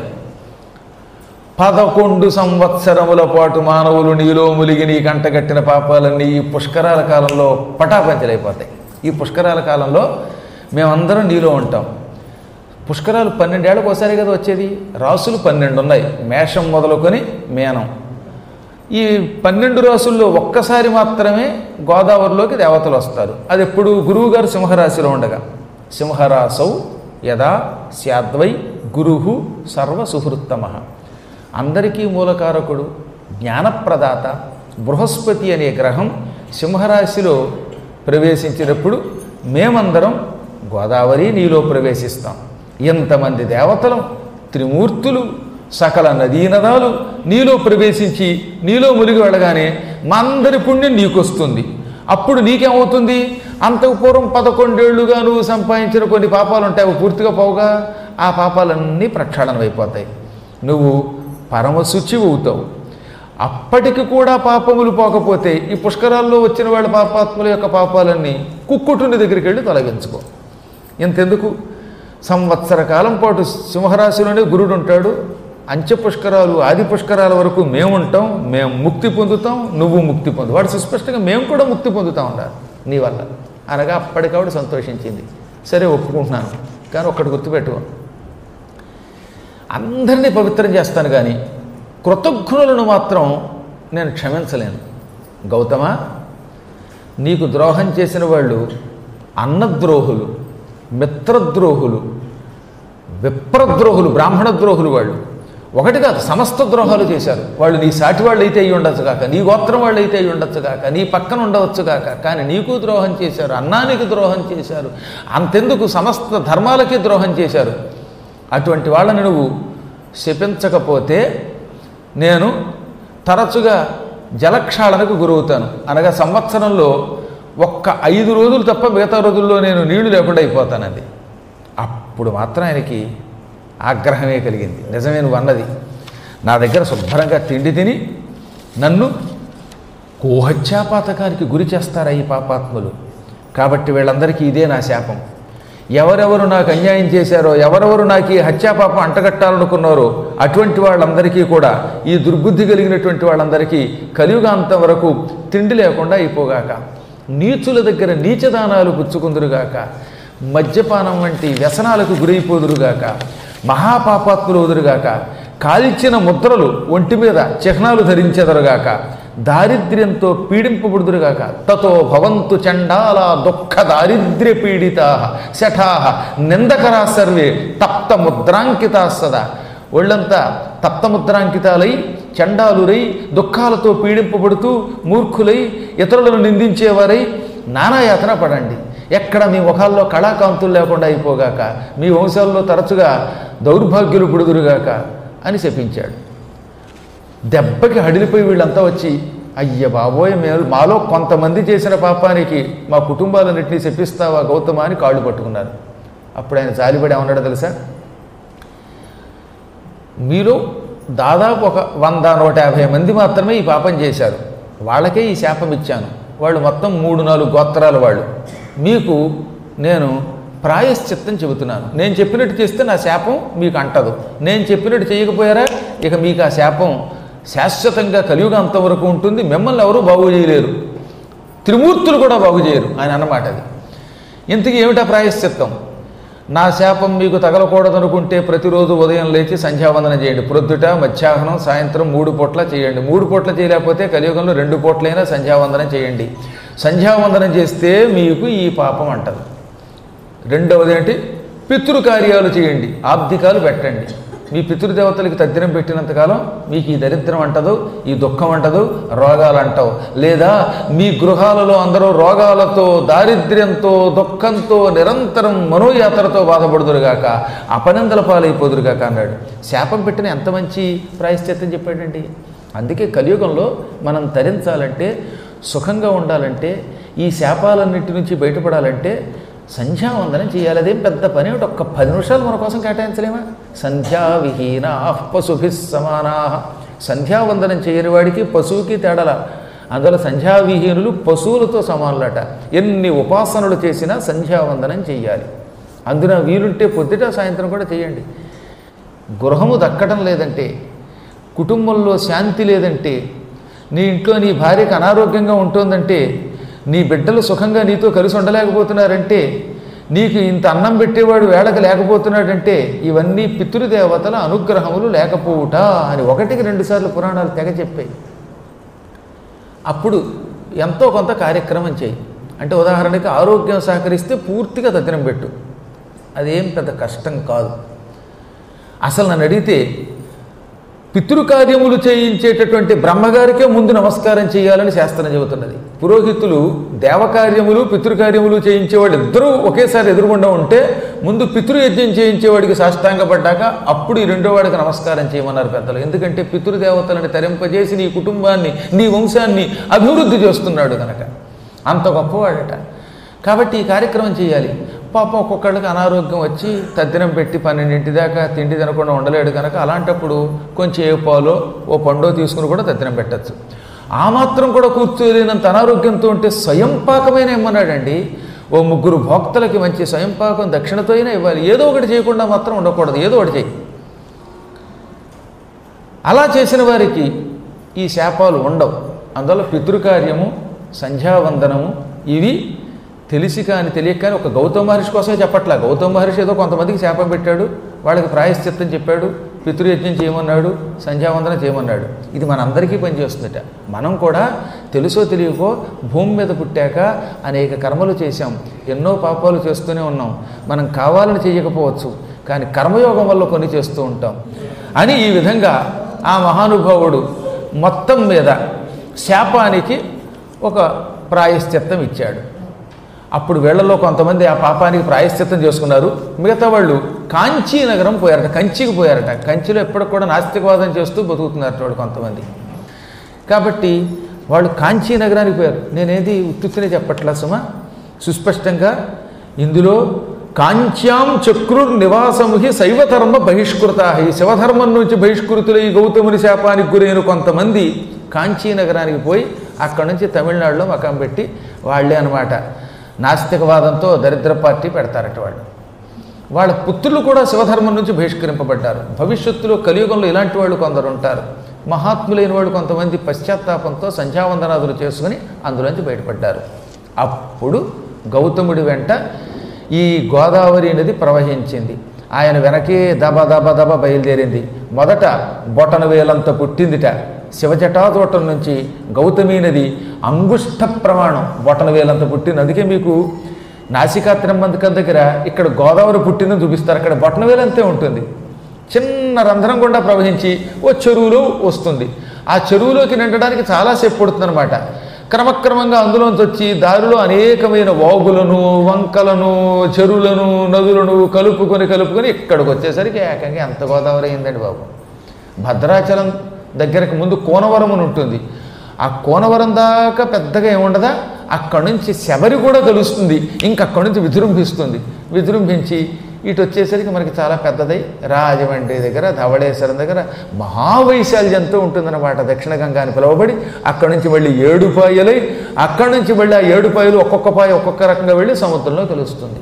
పదకొండు సంవత్సరముల పాటు మానవులు నీలో ములిగి నీ కంటగట్టిన పాపాలన్నీ ఈ పుష్కరాల కాలంలో పటాపంచలైపోతాయి ఈ పుష్కరాల కాలంలో మేమందరం నీలో ఉంటాం పుష్కరాలు పన్నెండేళ్ళకి ఒకసారి కదా వచ్చేది రాసులు పన్నెండు ఉన్నాయి మేషం మొదలుకొని మేనం ఈ పన్నెండు రాసుల్లో ఒక్కసారి మాత్రమే గోదావరిలోకి దేవతలు వస్తారు అది ఎప్పుడు గురువుగారు సింహరాశిలో ఉండగా సింహరాసౌ యదా స్యాద్వై గురుహు సర్వ సుహృత్తమ అందరికీ మూలకారకుడు జ్ఞానప్రదాత బృహస్పతి అనే గ్రహం సింహరాశిలో ప్రవేశించినప్పుడు మేమందరం గోదావరి నీలో ప్రవేశిస్తాం ఎంతమంది దేవతలు త్రిమూర్తులు సకల నదీనదాలు నీలో ప్రవేశించి నీలో మునిగి వెళ్ళగానే మా అందరి పుణ్యం నీకొస్తుంది అప్పుడు నీకేమవుతుంది అంతకు పూర్వం పదకొండేళ్లుగా నువ్వు సంపాదించిన కొన్ని పాపాలు ఉంటాయి అవి పూర్తిగా పోవుగా ఆ పాపాలన్నీ ప్రక్షాళన అయిపోతాయి నువ్వు పరమశుచి అవుతావు అప్పటికి కూడా పాపములు పోకపోతే ఈ పుష్కరాల్లో వచ్చిన వాళ్ళ పాపాత్ముల యొక్క పాపాలన్నీ కుక్కుటుని దగ్గరికి వెళ్ళి తొలగించుకో ఇంతెందుకు సంవత్సర కాలం పాటు సింహరాశిలోనే గురుడు ఉంటాడు అంచె పుష్కరాలు ఆది పుష్కరాల వరకు మేము ఉంటాం మేము ముక్తి పొందుతాం నువ్వు ముక్తి పొందు వాడు సుస్పష్టంగా మేము కూడా ముక్తి పొందుతాం ఉన్నారు నీ వల్ల అనగా అప్పటికావిడ సంతోషించింది సరే ఒప్పుకుంటున్నాను కానీ ఒక్కటి గుర్తుపెట్టుకో అందరినీ పవిత్రం చేస్తాను కానీ కృతజ్ఞులను మాత్రం నేను క్షమించలేను గౌతమ నీకు ద్రోహం చేసిన వాళ్ళు అన్నద్రోహులు మిత్రద్రోహులు విప్రద్రోహులు బ్రాహ్మణ ద్రోహులు వాళ్ళు ఒకటి కాదు సమస్త ద్రోహాలు చేశారు వాళ్ళు నీ సాటి వాళ్ళు అయితే అయి ఉండొచ్చు కాక నీ గోత్రం వాళ్ళు అయితే అయి ఉండొచ్చు కాక నీ పక్కన ఉండవచ్చు కాక కానీ నీకు ద్రోహం చేశారు అన్నానికి ద్రోహం చేశారు అంతెందుకు సమస్త ధర్మాలకి ద్రోహం చేశారు అటువంటి వాళ్ళని నువ్వు శపించకపోతే నేను తరచుగా జలక్షాళనకు గురవుతాను అనగా సంవత్సరంలో ఒక్క ఐదు రోజులు తప్ప మిగతా రోజుల్లో నేను నీళ్లు లేకుండా అయిపోతానండి అప్పుడు మాత్రం ఆయనకి ఆగ్రహమే కలిగింది నిజమే నువ్వు అన్నది నా దగ్గర శుభ్రంగా తిండి తిని నన్ను కోహత్యాపాతకానికి గురి చేస్తారా ఈ పాపాత్ములు కాబట్టి వీళ్ళందరికీ ఇదే నా శాపం ఎవరెవరు నాకు అన్యాయం చేశారో ఎవరెవరు నాకు ఈ హత్యాపాపం అంటగట్టాలనుకున్నారో అటువంటి వాళ్ళందరికీ కూడా ఈ దుర్బుద్ధి కలిగినటువంటి వాళ్ళందరికీ కలియుగాంతం వరకు తిండి లేకుండా అయిపోగాక నీచుల దగ్గర నీచదానాలు పుచ్చుకుందురుగాక మద్యపానం వంటి వ్యసనాలకు గురైపోదురుగాక మహాపాపాత్ములు వదురుగాక కాల్చిన ముద్రలు ఒంటి మీద చిహ్నాలు ధరించెదరుగాక దారిద్ర్యంతో పీడింపబడుదురుగాక తతో భవంతు చండాల దుఃఖ దారిద్ర్య పీడితా శఠా నిందకరా సర్వే తప్త ముద్రాంకితా సదా ఒళ్ళంతా తప్తముద్రాంకితాలై చండాలురై దుఃఖాలతో పీడింపబడుతూ మూర్ఖులై ఇతరులను నిందించేవారై నానాయాతన పడండి ఎక్కడ మీ ముఖాల్లో కళాకాంతులు లేకుండా అయిపోగాక మీ వంశాల్లో తరచుగా దౌర్భాగ్యులు పుడుదురుగాక అని శపించాడు దెబ్బకి హడిలిపోయి వీళ్ళంతా వచ్చి అయ్య బాబోయ్ మేము మాలో కొంతమంది చేసిన పాపానికి మా కుటుంబాలన్నింటినీ శపిస్తావా గౌతమ అని కాళ్ళు పట్టుకున్నారు అప్పుడు ఆయన జాలిపడి ఏమన్నాడో తెలుసా మీలో దాదాపు ఒక వంద నూట యాభై మంది మాత్రమే ఈ పాపం చేశారు వాళ్ళకే ఈ శాపం ఇచ్చాను వాళ్ళు మొత్తం మూడు నాలుగు గోత్రాల వాళ్ళు మీకు నేను ప్రాయశ్చిత్తం చెబుతున్నాను నేను చెప్పినట్టు చేస్తే నా శాపం మీకు అంటదు నేను చెప్పినట్టు చేయకపోయారా ఇక మీకు ఆ శాపం శాశ్వతంగా కలియుగాంతం వరకు ఉంటుంది మిమ్మల్ని ఎవరూ బాగు చేయలేరు త్రిమూర్తులు కూడా బాగు చేయరు ఆయన అన్నమాట అది ఇంతకీ ఏమిటా ప్రాయశ్చిత్తం నా శాపం మీకు తగలకూడదనుకుంటే ప్రతిరోజు ఉదయం లేచి సంధ్యావందనం చేయండి ప్రొద్దుట మధ్యాహ్నం సాయంత్రం మూడు పూట్ల చేయండి మూడు పూట్ల చేయలేకపోతే కలియుగంలో రెండు పూట్లైనా సంధ్యావందనం చేయండి సంధ్యావందనం చేస్తే మీకు ఈ పాపం అంటదు రెండవది ఏంటి పితృకార్యాలు చేయండి ఆబ్దికాలు పెట్టండి మీ పితృదేవతలకి తద్దినం పెట్టినంతకాలం మీకు ఈ దరిద్రం అంటదు ఈ దుఃఖం అంటదు రోగాలు అంటావు లేదా మీ గృహాలలో అందరూ రోగాలతో దారిద్ర్యంతో దుఃఖంతో నిరంతరం మనోయాత్రతో బాధపడుదురుగాక అపనందల పాలైపోదురుగాక అన్నాడు శాపం పెట్టిన ఎంత మంచి ప్రాయశ్చిత్తం చెప్పాడండి అందుకే కలియుగంలో మనం తరించాలంటే సుఖంగా ఉండాలంటే ఈ శాపాలన్నింటి నుంచి బయటపడాలంటే సంధ్యావందనం చేయాలి అదేం పెద్ద పని ఒకటి ఒక్క పది నిమిషాలు మన కోసం కేటాయించలేమా సంధ్యా విహీన పశుభి సమానా సంధ్యావందనం చేయని వాడికి పశువుకి తేడల అందువల్ల సంధ్యావిహీనులు పశువులతో సమానులట ఎన్ని ఉపాసనలు చేసినా సంధ్యావందనం చెయ్యాలి అందున వీలుంటే పొద్దుట సాయంత్రం కూడా చేయండి గృహము దక్కడం లేదంటే కుటుంబంలో శాంతి లేదంటే నీ ఇంట్లో నీ భార్యకు అనారోగ్యంగా ఉంటుందంటే నీ బిడ్డలు సుఖంగా నీతో కలిసి ఉండలేకపోతున్నారంటే నీకు ఇంత అన్నం పెట్టేవాడు వేళకు లేకపోతున్నాడంటే ఇవన్నీ పితృదేవతల అనుగ్రహములు లేకపోవుట అని ఒకటికి రెండుసార్లు పురాణాలు తెగ చెప్పాయి అప్పుడు ఎంతో కొంత కార్యక్రమం చేయి అంటే ఉదాహరణకి ఆరోగ్యం సహకరిస్తే పూర్తిగా తద్దినం పెట్టు అదేం పెద్ద కష్టం కాదు అసలు నన్ను అడిగితే పితృకార్యములు చేయించేటటువంటి బ్రహ్మగారికే ముందు నమస్కారం చేయాలని శాస్త్రం చెబుతున్నది పురోహితులు దేవకార్యములు పితృకార్యములు చేయించేవాడు ఇద్దరూ ఒకేసారి ఎదురుగుండా ఉంటే ముందు పితృయజ్ఞం చేయించేవాడికి సాష్టాంగపడ్డాక అప్పుడు ఈ రెండో వాడికి నమస్కారం చేయమన్నారు పెద్దలు ఎందుకంటే పితృదేవతలను తరింపజేసి నీ కుటుంబాన్ని నీ వంశాన్ని అభివృద్ధి చేస్తున్నాడు కనుక అంత గొప్పవాడట కాబట్టి ఈ కార్యక్రమం చేయాలి పాపం ఒక్కొక్కళ్ళకి అనారోగ్యం వచ్చి తద్దినం పెట్టి పన్నెండింటి దాకా తిండి తినకుండా ఉండలేడు కనుక అలాంటప్పుడు కొంచెం ఏ పాలో ఓ పండో తీసుకుని కూడా తద్దినం పెట్టచ్చు ఆ మాత్రం కూడా కూర్చోలేనంత అనారోగ్యంతో ఉంటే స్వయం పాకమైన ఇమ్మన్నాడండి ఓ ముగ్గురు భోక్తలకి మంచి స్వయం పాకం దక్షిణతో అయినా ఇవ్వాలి ఏదో ఒకటి చేయకుండా మాత్రం ఉండకూడదు ఏదో ఒకటి చేయి అలా చేసిన వారికి ఈ శాపాలు ఉండవు అందువల్ల పితృకార్యము సంధ్యావందనము ఇవి తెలిసి కానీ తెలియక కానీ ఒక గౌతమ మహర్షి కోసమే చెప్పట్లా గౌతమ మహర్షి ఏదో కొంతమందికి శాపం పెట్టాడు వాళ్ళకి ప్రాయశ్చిత్తం చెప్పాడు పితృయజ్ఞం చేయమన్నాడు సంధ్యావందనం చేయమన్నాడు ఇది మనందరికీ పనిచేస్తుందట మనం కూడా తెలుసో తెలియకో భూమి మీద పుట్టాక అనేక కర్మలు చేశాం ఎన్నో పాపాలు చేస్తూనే ఉన్నాం మనం కావాలని చేయకపోవచ్చు కానీ కర్మయోగం వల్ల కొన్ని చేస్తూ ఉంటాం అని ఈ విధంగా ఆ మహానుభావుడు మొత్తం మీద శాపానికి ఒక ప్రాయశ్చిత్తం ఇచ్చాడు అప్పుడు వీళ్ళలో కొంతమంది ఆ పాపానికి ప్రాయశ్చిత్తం చేసుకున్నారు మిగతా వాళ్ళు కాంచీ నగరం పోయారట కంచికి పోయారట కంచిలో ఎప్పటికి కూడా నాస్తికవాదం చేస్తూ బతుకుతున్నారట వాళ్ళు కొంతమంది కాబట్టి వాళ్ళు కాంచీ నగరానికి పోయారు నేనేది ఉత్తునే చెప్పట్లా సుమా సుస్పష్టంగా ఇందులో కాంచ్యాం చక్రుర్ నివాసముహి శైవధర్మ బహిష్కృత ఈ శివధర్మం నుంచి బహిష్కృతులు ఈ గౌతముని శాపానికి గురైన కొంతమంది కాంచీ నగరానికి పోయి అక్కడి నుంచి తమిళనాడులో మకాం పెట్టి వాళ్ళే అనమాట నాస్తికవాదంతో దరిద్ర పార్టీ పెడతారట వాళ్ళు వాళ్ళ పుత్రులు కూడా శివధర్మం నుంచి బహిష్కరింపబడ్డారు భవిష్యత్తులో కలియుగంలో ఇలాంటి వాళ్ళు కొందరు ఉంటారు మహాత్ములైన వాళ్ళు కొంతమంది పశ్చాత్తాపంతో సంధ్యావందనాదులు చేసుకుని అందులోంచి బయటపడ్డారు అప్పుడు గౌతముడి వెంట ఈ గోదావరి నది ప్రవహించింది ఆయన వెనకే దబ దబ దబ బయలుదేరింది మొదట బొటన వేలంత పుట్టిందిట శివజటాతోటం నుంచి గౌతమీ నది అంగుష్ట ప్రమాణం బొటన వేలంత పుట్టింది అందుకే మీకు నాసికా త్రిమంతకం దగ్గర ఇక్కడ గోదావరి పుట్టిందని చూపిస్తారు అక్కడ బొటన వేలంతే ఉంటుంది చిన్న రంధ్రం గుండా ప్రవహించి ఓ చెరువులో వస్తుంది ఆ చెరువులోకి నిండడానికి చాలాసేపు పడుతుంది అనమాట క్రమక్రమంగా అందులోంచి వచ్చి దారిలో అనేకమైన వాగులను వంకలను చెరువులను నదులను కలుపుకొని కలుపుకొని ఇక్కడికి వచ్చేసరికి ఏకంగా ఎంత గోదావరి అయిందండి బాబు భద్రాచలం దగ్గరకు ముందు కోనవరం అని ఉంటుంది ఆ కోనవరం దాకా పెద్దగా ఏముండదా అక్కడి నుంచి శబరి కూడా కలుస్తుంది ఇంకక్కడి నుంచి విజృంభిస్తుంది విజృంభించి ఇటు వచ్చేసరికి మనకి చాలా పెద్దదై రాజమండ్రి దగ్గర ధవళేశ్వరం దగ్గర మహావైశాల్యంతో ఉంటుందన్నమాట దక్షిణ గంగా అని పిలువబడి అక్కడి నుంచి మళ్ళీ ఏడుపాయలై అక్కడి నుంచి మళ్ళీ ఆ ఏడుపాయలు ఒక్కొక్క పాయ ఒక్కొక్క రకంగా వెళ్ళి సముద్రంలో కలుస్తుంది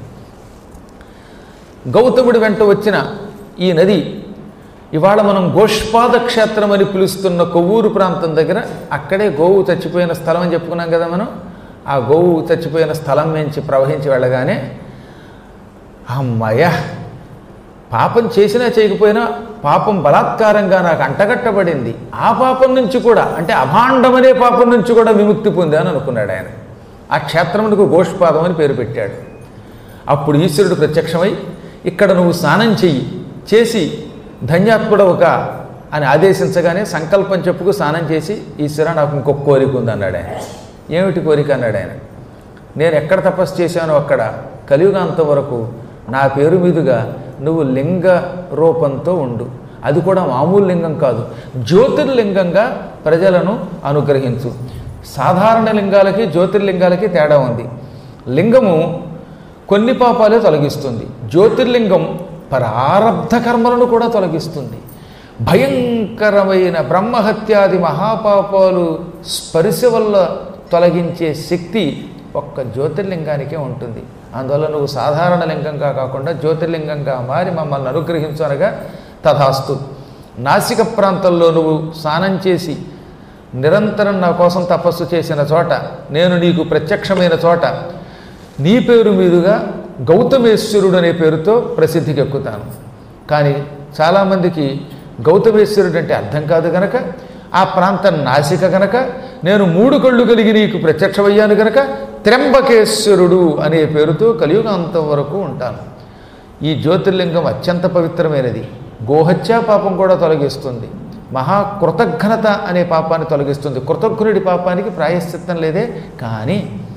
గౌతముడి వెంట వచ్చిన ఈ నది ఇవాళ మనం గోష్పాద క్షేత్రం అని పిలుస్తున్న కొవ్వూరు ప్రాంతం దగ్గర అక్కడే గోవు చచ్చిపోయిన స్థలం అని చెప్పుకున్నాం కదా మనం ఆ గోవు చచ్చిపోయిన స్థలం నుంచి ప్రవహించి వెళ్ళగానే అమ్మయ్య పాపం చేసినా చేయకపోయినా పాపం బలాత్కారంగా నాకు అంటగట్టబడింది ఆ పాపం నుంచి కూడా అంటే అభాండమనే పాపం నుంచి కూడా విముక్తి పొందాను అనుకున్నాడు ఆయన ఆ క్షేత్రమునకు గోష్పాదం అని పేరు పెట్టాడు అప్పుడు ఈశ్వరుడు ప్రత్యక్షమై ఇక్కడ నువ్వు స్నానం చెయ్యి చేసి ధన్యాత్ముడవుక అని ఆదేశించగానే సంకల్పం చెప్పుకు స్నానం చేసి ఈశ్వర నాకు ఇంకొక కోరిక ఉంది అన్నాడు ఆయన ఏమిటి కోరిక అన్నాడు ఆయన నేను ఎక్కడ తపస్సు చేశానో అక్కడ కలియుగాంతం వరకు నా పేరు మీదుగా నువ్వు లింగ రూపంతో ఉండు అది కూడా మామూలు లింగం కాదు జ్యోతిర్లింగంగా ప్రజలను అనుగ్రహించు సాధారణ లింగాలకి జ్యోతిర్లింగాలకి తేడా ఉంది లింగము కొన్ని పాపాలే తొలగిస్తుంది జ్యోతిర్లింగం ప్రారబ్ధ కర్మలను కూడా తొలగిస్తుంది భయంకరమైన బ్రహ్మహత్యాది మహాపాపాలు స్పర్శ వల్ల తొలగించే శక్తి ఒక్క జ్యోతిర్లింగానికే ఉంటుంది అందువల్ల నువ్వు సాధారణ లింగంగా కాకుండా జ్యోతిర్లింగంగా మారి మమ్మల్ని అనుగ్రహించు అనగా తథాస్తు నాసిక ప్రాంతంలో నువ్వు స్నానం చేసి నిరంతరం నా కోసం తపస్సు చేసిన చోట నేను నీకు ప్రత్యక్షమైన చోట నీ పేరు మీదుగా గౌతమేశ్వరుడు అనే పేరుతో ప్రసిద్ధికి ఎక్కుతాను కానీ చాలామందికి గౌతమేశ్వరుడు అంటే అర్థం కాదు గనక ఆ ప్రాంతం నాసిక గనక నేను మూడు కళ్ళు కలిగి నీకు ప్రత్యక్షమయ్యాను గనక త్ర్యంబకేశ్వరుడు అనే పేరుతో కలియుగాంతం వరకు ఉంటాను ఈ జ్యోతిర్లింగం అత్యంత పవిత్రమైనది గోహత్యా పాపం కూడా తొలగిస్తుంది మహా కృతఘ్నత అనే పాపాన్ని తొలగిస్తుంది కృతజ్ఞుడి పాపానికి ప్రాయశ్చిత్తం లేదే కానీ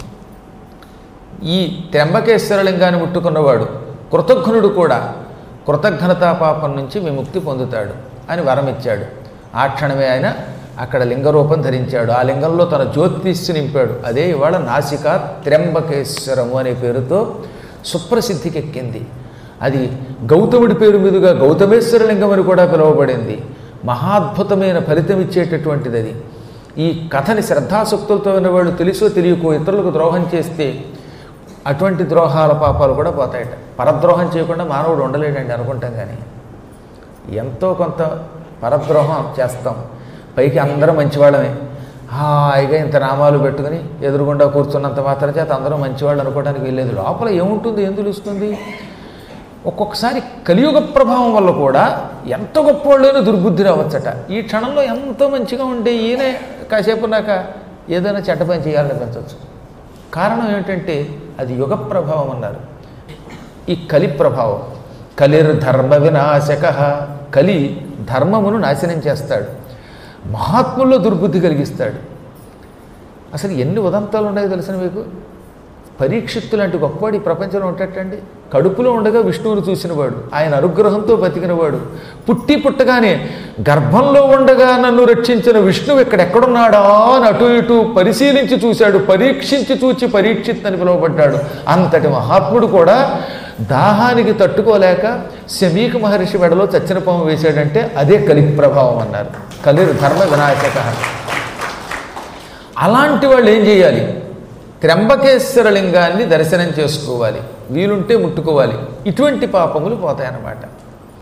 ఈ త్ర్యంబకేశ్వర లింగాన్ని ముట్టుకున్నవాడు కృతజ్ఞుడు కూడా కృతజ్ఞతా పాపం నుంచి విముక్తి పొందుతాడు అని వరం ఇచ్చాడు ఆ క్షణమే ఆయన అక్కడ లింగరూపం ధరించాడు ఆ లింగంలో తన జ్యోతిష్ని నింపాడు అదే ఇవాళ నాసిక త్ర్యంబకేశ్వరము అనే పేరుతో సుప్రసిద్ధికి ఎక్కింది అది గౌతముడి పేరు మీదుగా గౌతమేశ్వరలింగం అని కూడా పిలువబడింది మహాద్భుతమైన ఫలితం ఇచ్చేటటువంటిది అది ఈ కథని శ్రద్ధాసక్తులతో ఉన్నవాళ్ళు తెలుసో తెలియకో ఇతరులకు ద్రోహం చేస్తే అటువంటి ద్రోహాల పాపాలు కూడా పోతాయట పరద్రోహం చేయకుండా మానవుడు ఉండలేడండి అనుకుంటాం కానీ ఎంతో కొంత పరద్రోహం చేస్తాం పైకి అందరం మంచివాళ్ళమే హాయిగా ఇంత నామాలు పెట్టుకుని ఎదురుగుండా కూర్చున్నంత మాత్రం చేత అందరూ మంచివాళ్ళు అనుకోవడానికి వీల్లేదు లోపల ఏముంటుంది ఏం తెలుస్తుంది ఒక్కొక్కసారి కలియుగ ప్రభావం వల్ల కూడా ఎంత గొప్పవాళ్ళైనా దుర్బుద్ధి రావచ్చట ఈ క్షణంలో ఎంతో మంచిగా ఉండే ఈయనే కాసేపు నాక ఏదైనా చెడ్డ పని చేయాలనిపించవచ్చు కారణం ఏమిటంటే అది యుగ ప్రభావం అన్నారు ఈ కలి ప్రభావం కలిర్ ధర్మ వినాశక కలి ధర్మమును నాశనం చేస్తాడు మహాత్ముల్లో దుర్బుద్ధి కలిగిస్తాడు అసలు ఎన్ని ఉదంతాలు ఉన్నాయో తెలిసిన మీకు పరీక్షిత్తు లాంటి గొప్పవాడు ఈ ప్రపంచంలో ఉంటట్టండి కడుపులో ఉండగా విష్ణువుని చూసినవాడు ఆయన అనుగ్రహంతో బతికినవాడు పుట్టి పుట్టగానే గర్భంలో ఉండగా నన్ను రక్షించిన విష్ణువు ఇక్కడ ఎక్కడున్నాడా అని అటు ఇటు పరిశీలించి చూశాడు పరీక్షించి చూచి పరీక్షిత్ అని పిలువబడ్డాడు అంతటి మహాత్ముడు కూడా దాహానికి తట్టుకోలేక శమీక మహర్షి మెడలో చచ్చిన పాము వేశాడంటే అదే కలి ప్రభావం అన్నారు కలిర్ ధర్మ వినాశక అలాంటి వాళ్ళు ఏం చేయాలి త్ర్యంబకేశ్వర లింగాన్ని దర్శనం చేసుకోవాలి వీలుంటే ముట్టుకోవాలి ఇటువంటి పాపములు పోతాయన్నమాట